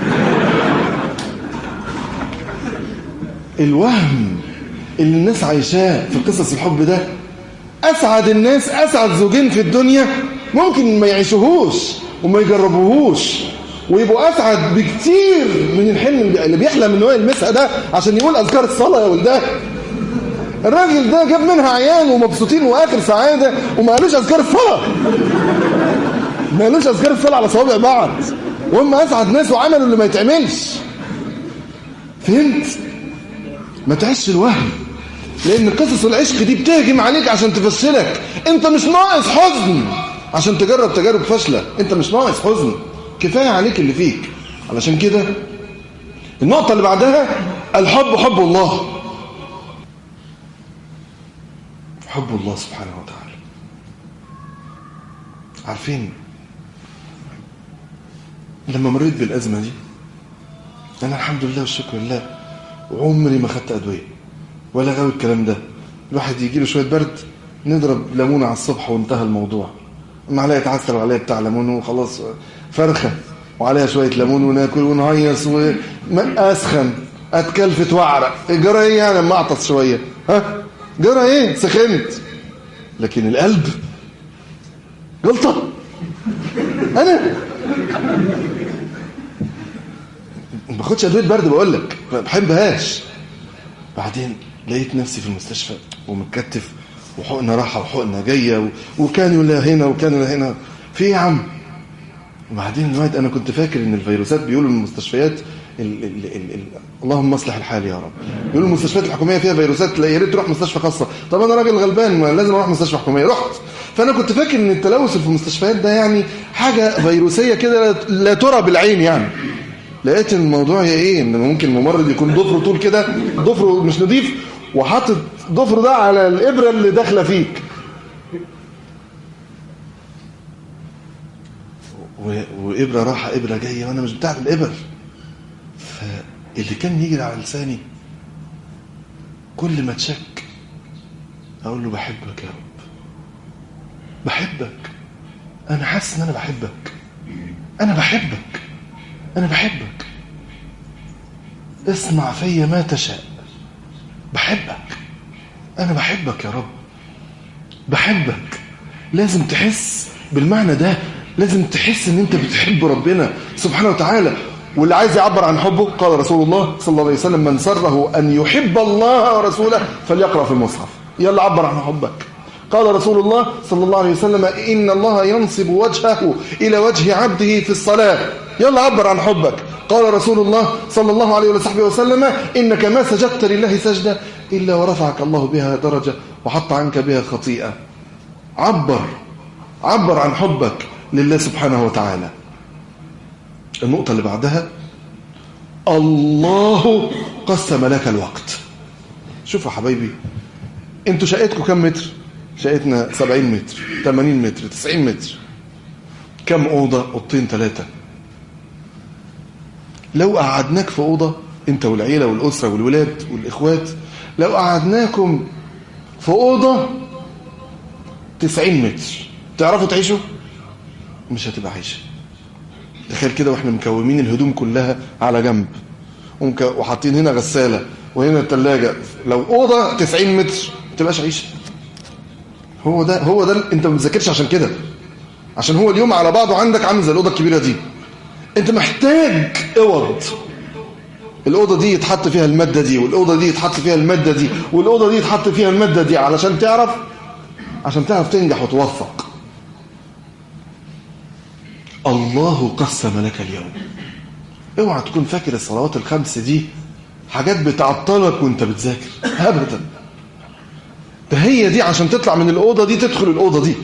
الوهم اللي الناس عايشاه في قصص الحب ده اسعد الناس اسعد زوجين في الدنيا ممكن ما يعيشوهوش وما يجربوهوش ويبقوا اسعد بكتير من الحلم اللي بيحلم ان هو يلمسها ده عشان يقول اذكار الصلاه يا ولدان الراجل ده جاب منها عيال ومبسوطين واخر سعاده وما قالوش اذكار الصلاه ما قالوش اذكار الصلاه على صوابع بعض وهم اسعد ناس وعملوا اللي ما يتعملش فهمت ما تعيش الوهم لان قصص العشق دي بتهجم عليك عشان تفشلك انت مش ناقص حزن عشان تجرب تجارب فاشله انت مش ناقص حزن كفايه عليك اللي فيك علشان كده النقطه اللي بعدها الحب حب الله حب الله سبحانه وتعالى عارفين لما مريت بالازمه دي انا الحمد لله والشكر لله عمري ما خدت ادويه ولا غاوي الكلام ده الواحد يجي له شويه برد نضرب ليمونه على الصبح وانتهى الموضوع معلقه عسل وعليها بتاع ليمون وخلاص فرخه وعليها شويه ليمون وناكل ونهيص واسخن اتكلفت واعرق جرى ايه يعني لما اعطس شويه ها جرى ايه سخنت لكن القلب جلطه انا ما باخدش ادويه برد بقول لك ما بحبهاش بعدين لقيت نفسي في المستشفى ومتكتف وحقنه راحه وحقنه جايه و... وكانوا لا هنا وكانوا لا هنا في إيه يا عم وبعدين الواد انا كنت فاكر ان الفيروسات بيقولوا المستشفيات ال ال ال ال اللهم اصلح الحال يا رب بيقولوا المستشفيات الحكوميه فيها فيروسات لا يا ريت تروح مستشفى خاصه طب انا راجل غلبان ما لازم اروح مستشفى حكوميه رحت فانا كنت فاكر ان التلوث في المستشفيات ده يعني حاجه فيروسيه كده لا- لا ترى بالعين يعني لقيت الموضوع هي ايه ان ممكن الممرض يكون ضفره طول كده ضفره مش نظيف وحاطط ضفره ده على الابره اللي داخله فيك و- وابره راحه ابره جايه وانا مش بتاع الابر فاللي كان يجري على لساني كل ما تشك اقول له بحبك يا رب بحبك انا حاسس ان انا بحبك انا بحبك انا بحبك اسمع فيا ما تشاء بحبك انا بحبك يا رب بحبك لازم تحس بالمعنى ده لازم تحس ان انت بتحب ربنا سبحانه وتعالى واللي عايز يعبر عن حبه قال رسول الله صلى الله عليه وسلم من سره ان يحب الله ورسوله فليقرا في المصحف يلا عبر عن حبك قال رسول الله صلى الله عليه وسلم ان الله ينصب وجهه الى وجه عبده في الصلاه يلا عبر عن حبك قال رسول الله صلى الله عليه وصحبه وسلم انك ما سجدت لله سجده الا ورفعك الله بها درجه وحط عنك بها خطيئه عبر عبر عن حبك لله سبحانه وتعالى النقطة اللي بعدها الله قسم لك الوقت شوفوا يا حبايبي انتوا شقتكم كم متر شقتنا 70 متر 80 متر 90 متر كم أوضة أوضتين ثلاثة لو قعدناك في أوضة انت والعيلة والأسرة والولاد والإخوات لو قعدناكم في أوضة 90 متر تعرفوا تعيشوا مش هتبقى عايشه تخيل كده واحنا مكومين الهدوم كلها على جنب ومك- وحاطين هنا غساله وهنا الثلاجه لو اوضه 90 متر ما تبقاش عيشه هو ده هو ده انت ما بتذاكرش عشان كده عشان هو اليوم على بعضه عندك عامل زي الاوضه الكبيره دي انت محتاج اوض الاوضه دي يتحط فيها الماده دي والاوضه دي يتحط فيها الماده دي والاوضه دي يتحط فيها الماده دي علشان تعرف عشان تعرف تنجح وتوفق الله قسم لك اليوم اوعى تكون فاكر الصلوات الخمس دي حاجات بتعطلك وانت بتذاكر ابدا ده هي دي عشان تطلع من الاوضه دي تدخل الاوضه دي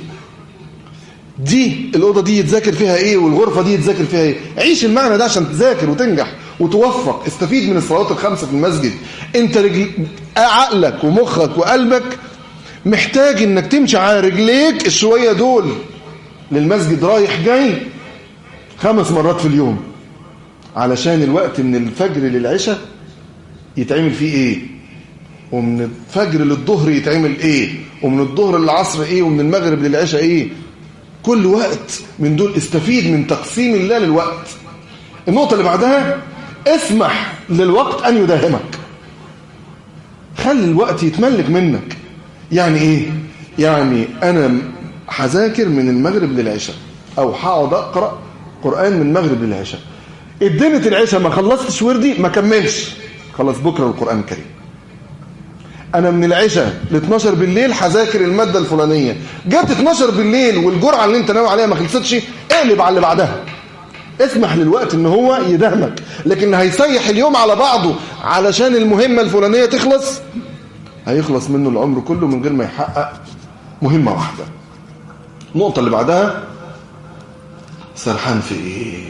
دي الاوضه دي يتذاكر فيها ايه والغرفه دي يتذاكر فيها ايه عيش المعنى ده عشان تذاكر وتنجح وتوفق استفيد من الصلوات الخمسه في المسجد انت رجل عقلك ومخك وقلبك محتاج انك تمشي على رجليك الشويه دول للمسجد رايح جاي خمس مرات في اليوم علشان الوقت من الفجر للعشاء يتعمل فيه ايه ومن الفجر للظهر يتعمل ايه ومن الظهر للعصر ايه ومن المغرب للعشاء ايه كل وقت من دول استفيد من تقسيم الله للوقت النقطة اللي بعدها اسمح للوقت أن يداهمك خلي الوقت يتملك منك يعني ايه يعني انا هذاكر من المغرب للعشاء او هقعد اقرا قران من المغرب للعشاء ادمت العشاء ما خلصتش وردي ما كملش خلص بكره القران الكريم انا من العشاء ل 12 بالليل هذاكر الماده الفلانيه جت 12 بالليل والجرعه اللي انت ناوي عليها ما خلصتش اقلب على اللي بعدها اسمح للوقت ان هو يدهمك لكن هيسيح اليوم على بعضه علشان المهمه الفلانيه تخلص هيخلص منه العمر كله من غير ما يحقق مهمة واحدة النقطة اللي بعدها سرحان في ايه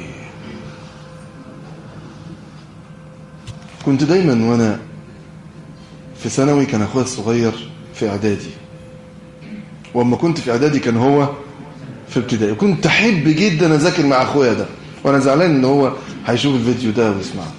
كنت دايما وانا في ثانوي كان اخويا الصغير في اعدادي واما كنت في اعدادي كان هو في ابتدائي كنت احب جدا اذاكر مع اخويا ده وانا زعلان ان هو هيشوف الفيديو ده ويسمعه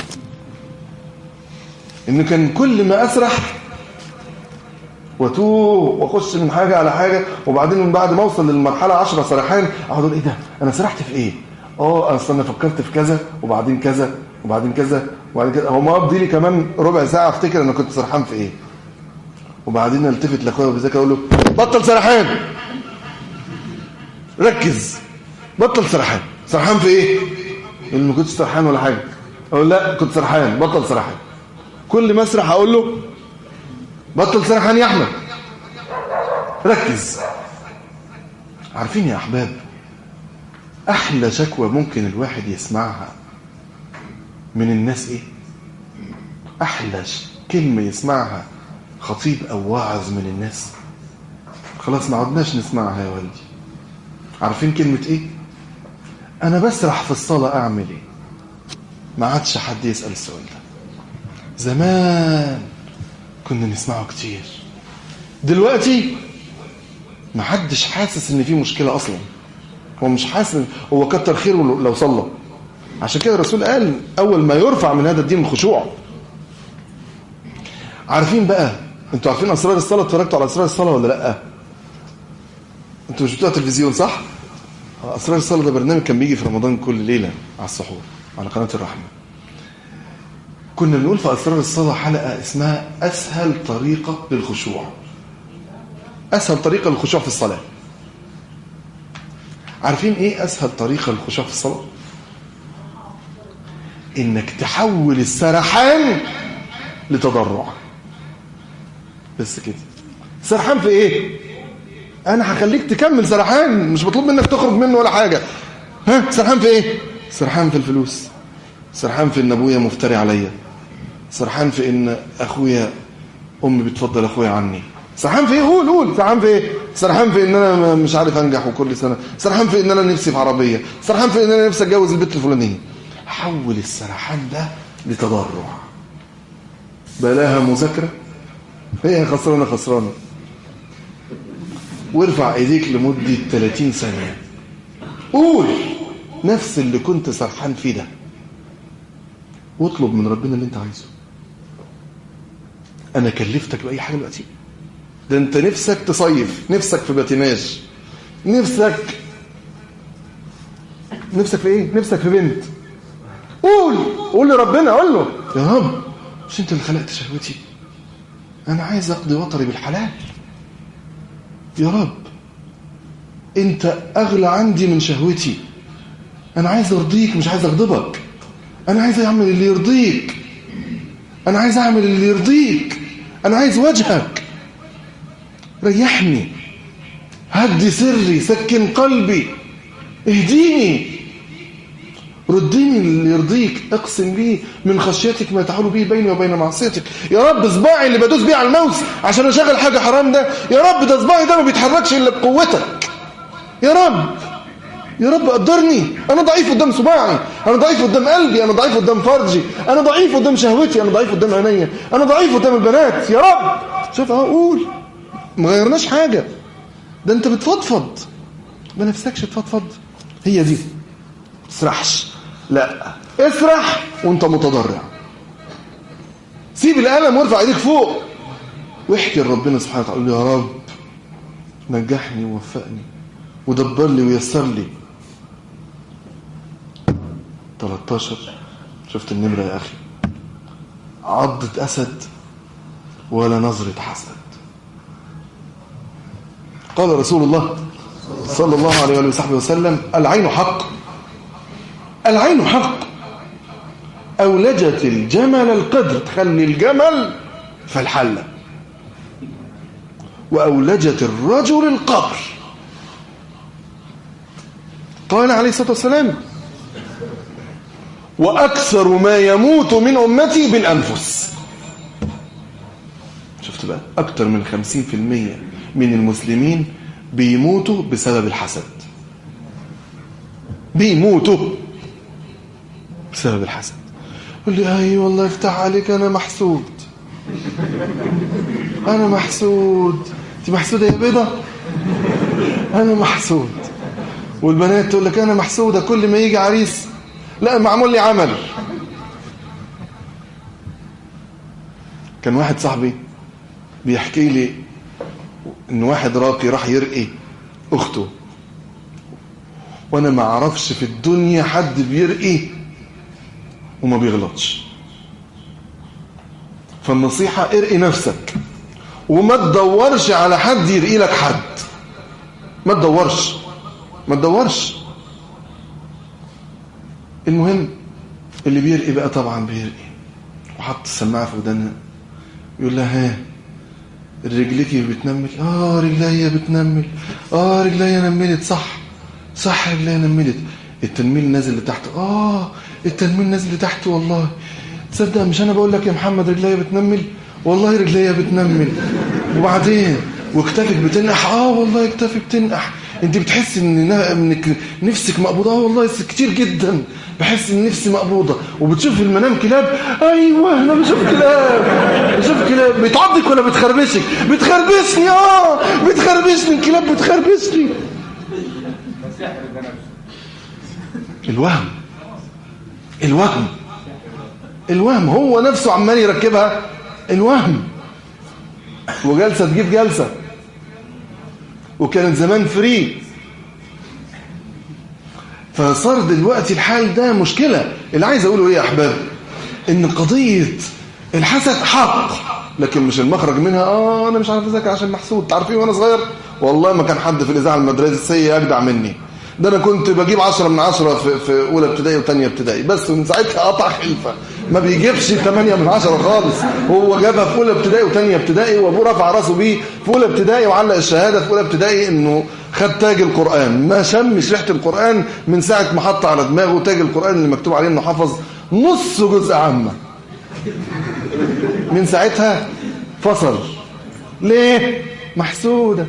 انه كان كل ما اسرح واتوه واخش من حاجه على حاجه وبعدين من بعد ما اوصل للمرحله 10 سرحان اقعد اقول ايه ده انا سرحت في ايه اه اصل انا فكرت في كذا وبعدين كذا وبعدين كذا وبعدين كذا هو ما قضي لي كمان ربع ساعه افتكر انا كنت سرحان في ايه وبعدين التفت لاخويا وبيذاكر اقول له بطل سرحان ركز بطل سرحان سرحان في ايه اللي ما كنتش سرحان ولا حاجه اقول لا كنت سرحان بطل سرحان كل ما اسرح اقول له بطل سرحان يا احمد ركز عارفين يا احباب احلى شكوى ممكن الواحد يسمعها من الناس ايه احلى ش- كلمه يسمعها خطيب او واعظ من الناس خلاص ما عدناش نسمعها يا والدي عارفين كلمه ايه انا بسرح في الصلاه اعمل ايه ما عادش حد يسال السؤال ده زمان كنا نسمعه كتير دلوقتي ما حدش حاسس ان في مشكله اصلا هو مش حاسس هو كتر خيره لو صلى عشان كده الرسول قال اول ما يرفع من هذا الدين الخشوع عارفين بقى انتوا عارفين اسرار الصلاه اتفرجتوا على اسرار الصلاه ولا لا انتوا مش بتوع تلفزيون صح اسرار الصلاه ده برنامج كان بيجي في رمضان كل ليله على السحور على قناه الرحمه كنا بنقول في اسرار الصلاه حلقه اسمها اسهل طريقه للخشوع اسهل طريقه للخشوع في الصلاه عارفين ايه اسهل طريقه للخشوع في الصلاه انك تحول السرحان لتضرع بس كده سرحان في ايه انا هخليك تكمل سرحان مش مطلوب منك تخرج منه ولا حاجه ها سرحان في ايه سرحان في الفلوس سرحان في ان ابويا مفتري عليا سرحان في ان اخويا امي بتفضل اخويا عني سرحان في ايه قول قول سرحان في ايه سرحان في ان انا مش عارف انجح وكل سنه سرحان في ان انا نفسي في عربيه سرحان في ان انا نفسي اتجوز البنت الفلانيه حول السرحان ده لتضرع بلاها مذاكره هي خسرانه خسرانه وارفع ايديك لمده 30 ثانيه قول نفس اللي كنت سرحان فيه ده واطلب من ربنا اللي انت عايزه انا كلفتك باي حاجه دلوقتي ده انت نفسك تصيف نفسك في باتيناج نفسك نفسك في ايه نفسك في بنت قول قول لربنا قول له يا رب مش انت اللي خلقت شهوتي انا عايز اقضي وطري بالحلال يا رب انت اغلى عندي من شهوتي انا عايز ارضيك مش عايز اغضبك انا عايز اعمل اللي يرضيك انا عايز اعمل اللي يرضيك انا عايز وجهك ريحني هدي سري سكن قلبي اهديني رديني اللي يرضيك اقسم لي من خشيتك ما تحول به بيني وبين معصيتك يا رب صباعي اللي بدوس بيه على الماوس عشان اشغل حاجه حرام ده يا رب ده صباعي ده ما بيتحركش الا بقوتك يا رب يا رب قدرني انا ضعيف قدام صباعي انا ضعيف قدام قلبي انا ضعيف قدام فرجي انا ضعيف قدام شهوتي انا ضعيف قدام عينيا انا ضعيف قدام البنات يا رب شوف اهو قول ما غيرناش حاجه ده انت بتفضفض ما نفسكش تفضفض هي دي تسرحش لا اسرح وانت متضرع سيب القلم وارفع ايديك فوق واحكي لربنا سبحانه وتعالى قول له يا رب نجحني ووفقني ودبر لي ويسر لي 13 شفت النمرة يا أخي عضة أسد ولا نظرة حسد قال رسول الله صلى الله عليه وآله وصحبه وسلم العين حق العين حق أولجت الجمل القدر تخلي الجمل في الحلة وأولجت الرجل القبر قال عليه الصلاة والسلام وأكثر ما يموت من أمتي بالأنفس شفت بقى أكثر من 50% من المسلمين بيموتوا بسبب الحسد بيموتوا بسبب الحسد يقول لي اي والله يفتح عليك انا محسود انا محسود انت محسوده يا بيضه انا محسود والبنات تقول لك انا محسوده كل ما يجي عريس لا معمول لي عمل كان واحد صاحبي بيحكي لي ان واحد راقي راح يرقي اخته وانا ما اعرفش في الدنيا حد بيرقي وما بيغلطش فالنصيحة ارقي نفسك وما تدورش على حد يرقي لك حد ما تدورش ما تدورش المهم اللي بيرقي بقى طبعا بيرقي وحط السماعة في ودانها يقول لها ها رجليكي بتنمل اه رجليا بتنمل اه رجليا نملت صح صح رجليا نملت التنميل نازل لتحت اه التنميل نازل لتحت والله تصدق مش انا بقول لك يا محمد رجليا بتنمل والله رجليا بتنمل وبعدين وكتافك بتنقح اه والله كتافي بتنقح انت بتحس ان انك نفسك مقبوضه اه والله كتير جدا بحس ان نفسي مقبوضه وبتشوف في المنام كلاب ايوه انا بشوف كلاب بشوف كلاب بتعضك ولا بتخربشك بتخربشني اه بتخربشني الكلاب بتخربشني الوهم الوهم الوهم هو نفسه عمال يركبها الوهم وجلسه تجيب جلسه وكانت زمان فري فصار دلوقتي الحال ده مشكلة اللي عايز أقوله إيه يا أحباب إن قضية الحسد حق لكن مش المخرج منها آه أنا مش عارف أذاكر عشان محسود تعرفين وأنا صغير والله ما كان حد في الإذاعة المدرسية أجدع مني ده أنا كنت بجيب عشرة من عشرة في, في أولى ابتدائي وثانيه ابتدائي بس من ساعتها قطع خلفة ما بيجيبش 8 من عشرة خالص هو جابها في أولى ابتدائي وثانيه ابتدائي وأبوه رفع راسه بيه في أولى ابتدائي وعلق الشهادة في أولى ابتدائي إنه خد تاج القرآن ما شمش ريحة القرآن من ساعة ما حط على دماغه تاج القرآن اللي مكتوب عليه إنه حفظ نص جزء عامة من ساعتها فصل ليه؟ محسودة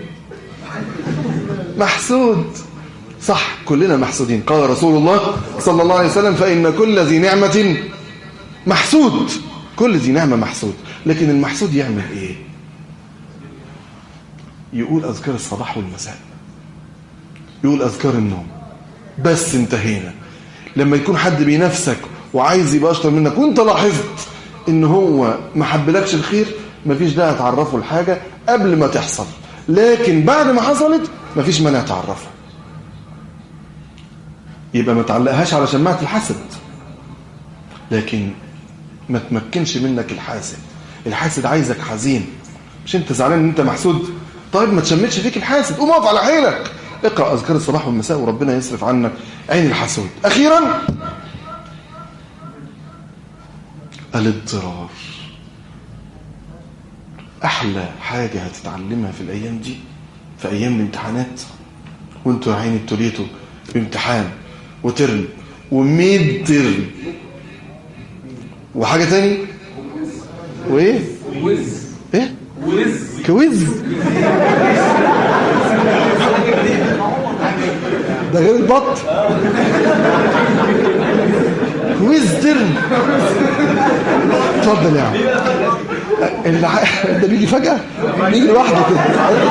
محسود صح كلنا محسودين قال رسول الله صلى الله عليه وسلم فإن كل ذي نعمة محسود كل ذي نعمة محسود لكن المحسود يعمل ايه يقول أذكار الصباح والمساء يقول أذكار النوم بس انتهينا لما يكون حد بينافسك وعايز يبقى أشطر منك وانت لاحظت ان هو ما حبلكش الخير مفيش داعي تعرفه الحاجة قبل ما تحصل لكن بعد ما حصلت مفيش مانع تعرفه يبقى ما تعلقهاش على شماعة الحسد لكن ما تمكنش منك الحاسد الحاسد عايزك حزين مش انت زعلان ان انت محسود طيب ما تشمتش فيك الحاسد قوم اقف على حيلك اقرا اذكار الصباح والمساء وربنا يصرف عنك عين الحسود اخيرا الاضطرار احلى حاجه هتتعلمها في الايام دي في ايام الامتحانات وانتوا يا عيني ابتليتوا بامتحان وترم وميد ترم وحاجه تاني وايه وز ايه وز كويز ده غير البط كويز ترم اتفضل يا عم الع- ده بيجي فجأة بيجي لوحده كده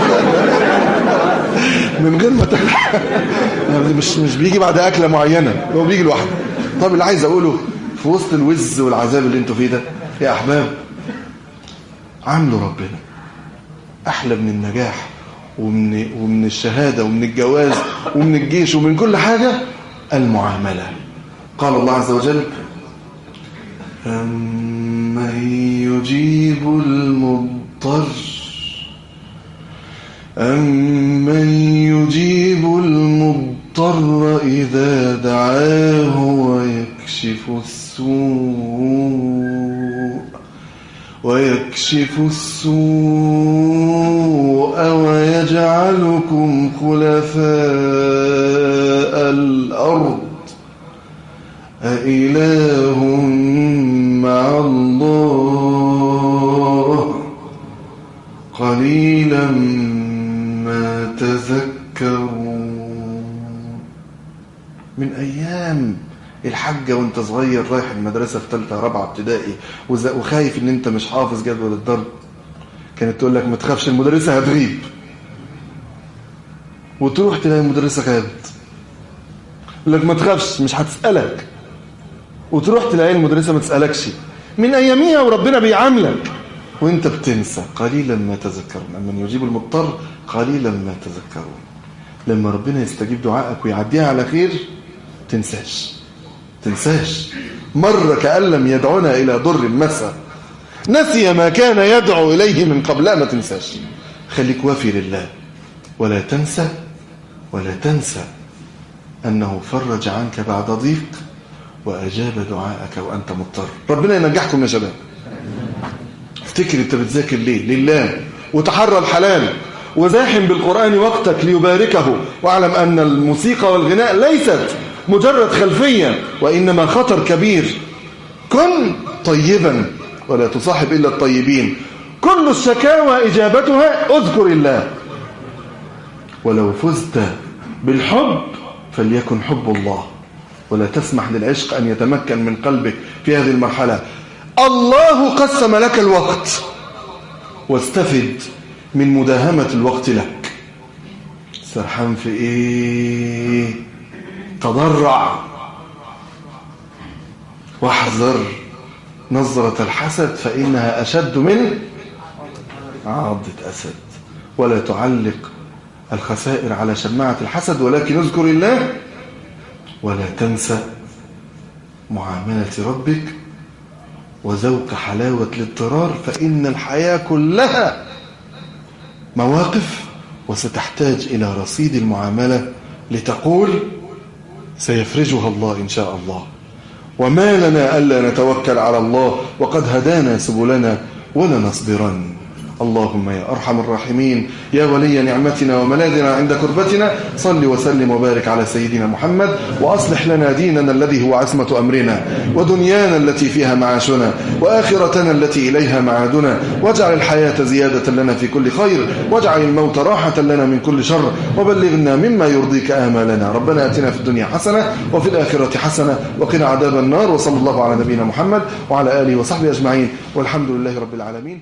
من غير ما تلحق مش مش بيجي بعد أكلة معينة هو بيجي لوحده طب اللي عايز أقوله في وسط الوز والعذاب اللي انتوا فيه ده يا أحباب عاملوا ربنا احلى من النجاح ومن ومن الشهاده ومن الجواز ومن الجيش ومن كل حاجه المعامله قال الله عز وجل أمن يجيب المضطر أمن يجيب المضطر إذا دعاه ويكشف السوء ويكشف السوء ويجعلكم خلفاء الأرض أإله مع الله قليلا ما تذكرون من أيام الحاجة وانت صغير رايح المدرسة في ثالثة رابعة ابتدائي وز- وخايف ان انت مش حافظ جدول الضرب كانت تقول لك ما تخافش المدرسة هتغيب وتروح تلاقي المدرسة غابت يقول لك ما تخافش مش هتسألك وتروح تلاقي المدرسة ما تسألكش من أياميها وربنا بيعاملك وانت بتنسى قليلا ما تذكرون من يجيب المضطر قليلا ما تذكرون لما ربنا يستجيب دعائك ويعديها على خير تنساش تنساش مر كأن لم يدعنا إلى ضر مسا نسي ما كان يدعو إليه من قبل لا ما تنساش خليك وافي لله ولا تنسى ولا تنسى أنه فرج عنك بعد ضيق وأجاب دعاءك وأنت مضطر ربنا ينجحكم يا شباب افتكر انت بتذاكر ليه لله وتحرى الحلال وزاحم بالقرآن وقتك ليباركه واعلم أن الموسيقى والغناء ليست مجرد خلفية وإنما خطر كبير كن طيبا ولا تصاحب إلا الطيبين كل الشكاوى إجابتها اذكر الله ولو فزت بالحب فليكن حب الله ولا تسمح للعشق أن يتمكن من قلبك في هذه المرحلة الله قسم لك الوقت واستفد من مداهمة الوقت لك سرحان في ايه تضرع واحذر نظرة الحسد فإنها أشد من عضة أسد ولا تعلق الخسائر على شماعة الحسد ولكن اذكر الله ولا تنسى معاملة ربك وذوق حلاوة الاضطرار فإن الحياة كلها مواقف وستحتاج إلى رصيد المعاملة لتقول سيفرجها الله إن شاء الله وما لنا ألا نتوكل على الله وقد هدانا سبلنا ولنصبرن اللهم يا أرحم الراحمين يا ولي نعمتنا وملاذنا عند كربتنا صل وسلم وبارك على سيدنا محمد وأصلح لنا ديننا الذي هو عصمة أمرنا ودنيانا التي فيها معاشنا وآخرتنا التي إليها معادنا واجعل الحياة زيادة لنا في كل خير واجعل الموت راحة لنا من كل شر وبلغنا مما يرضيك آمالنا ربنا أتنا في الدنيا حسنة وفي الآخرة حسنة وقنا عذاب النار وصلى الله على نبينا محمد وعلى آله وصحبه أجمعين والحمد لله رب العالمين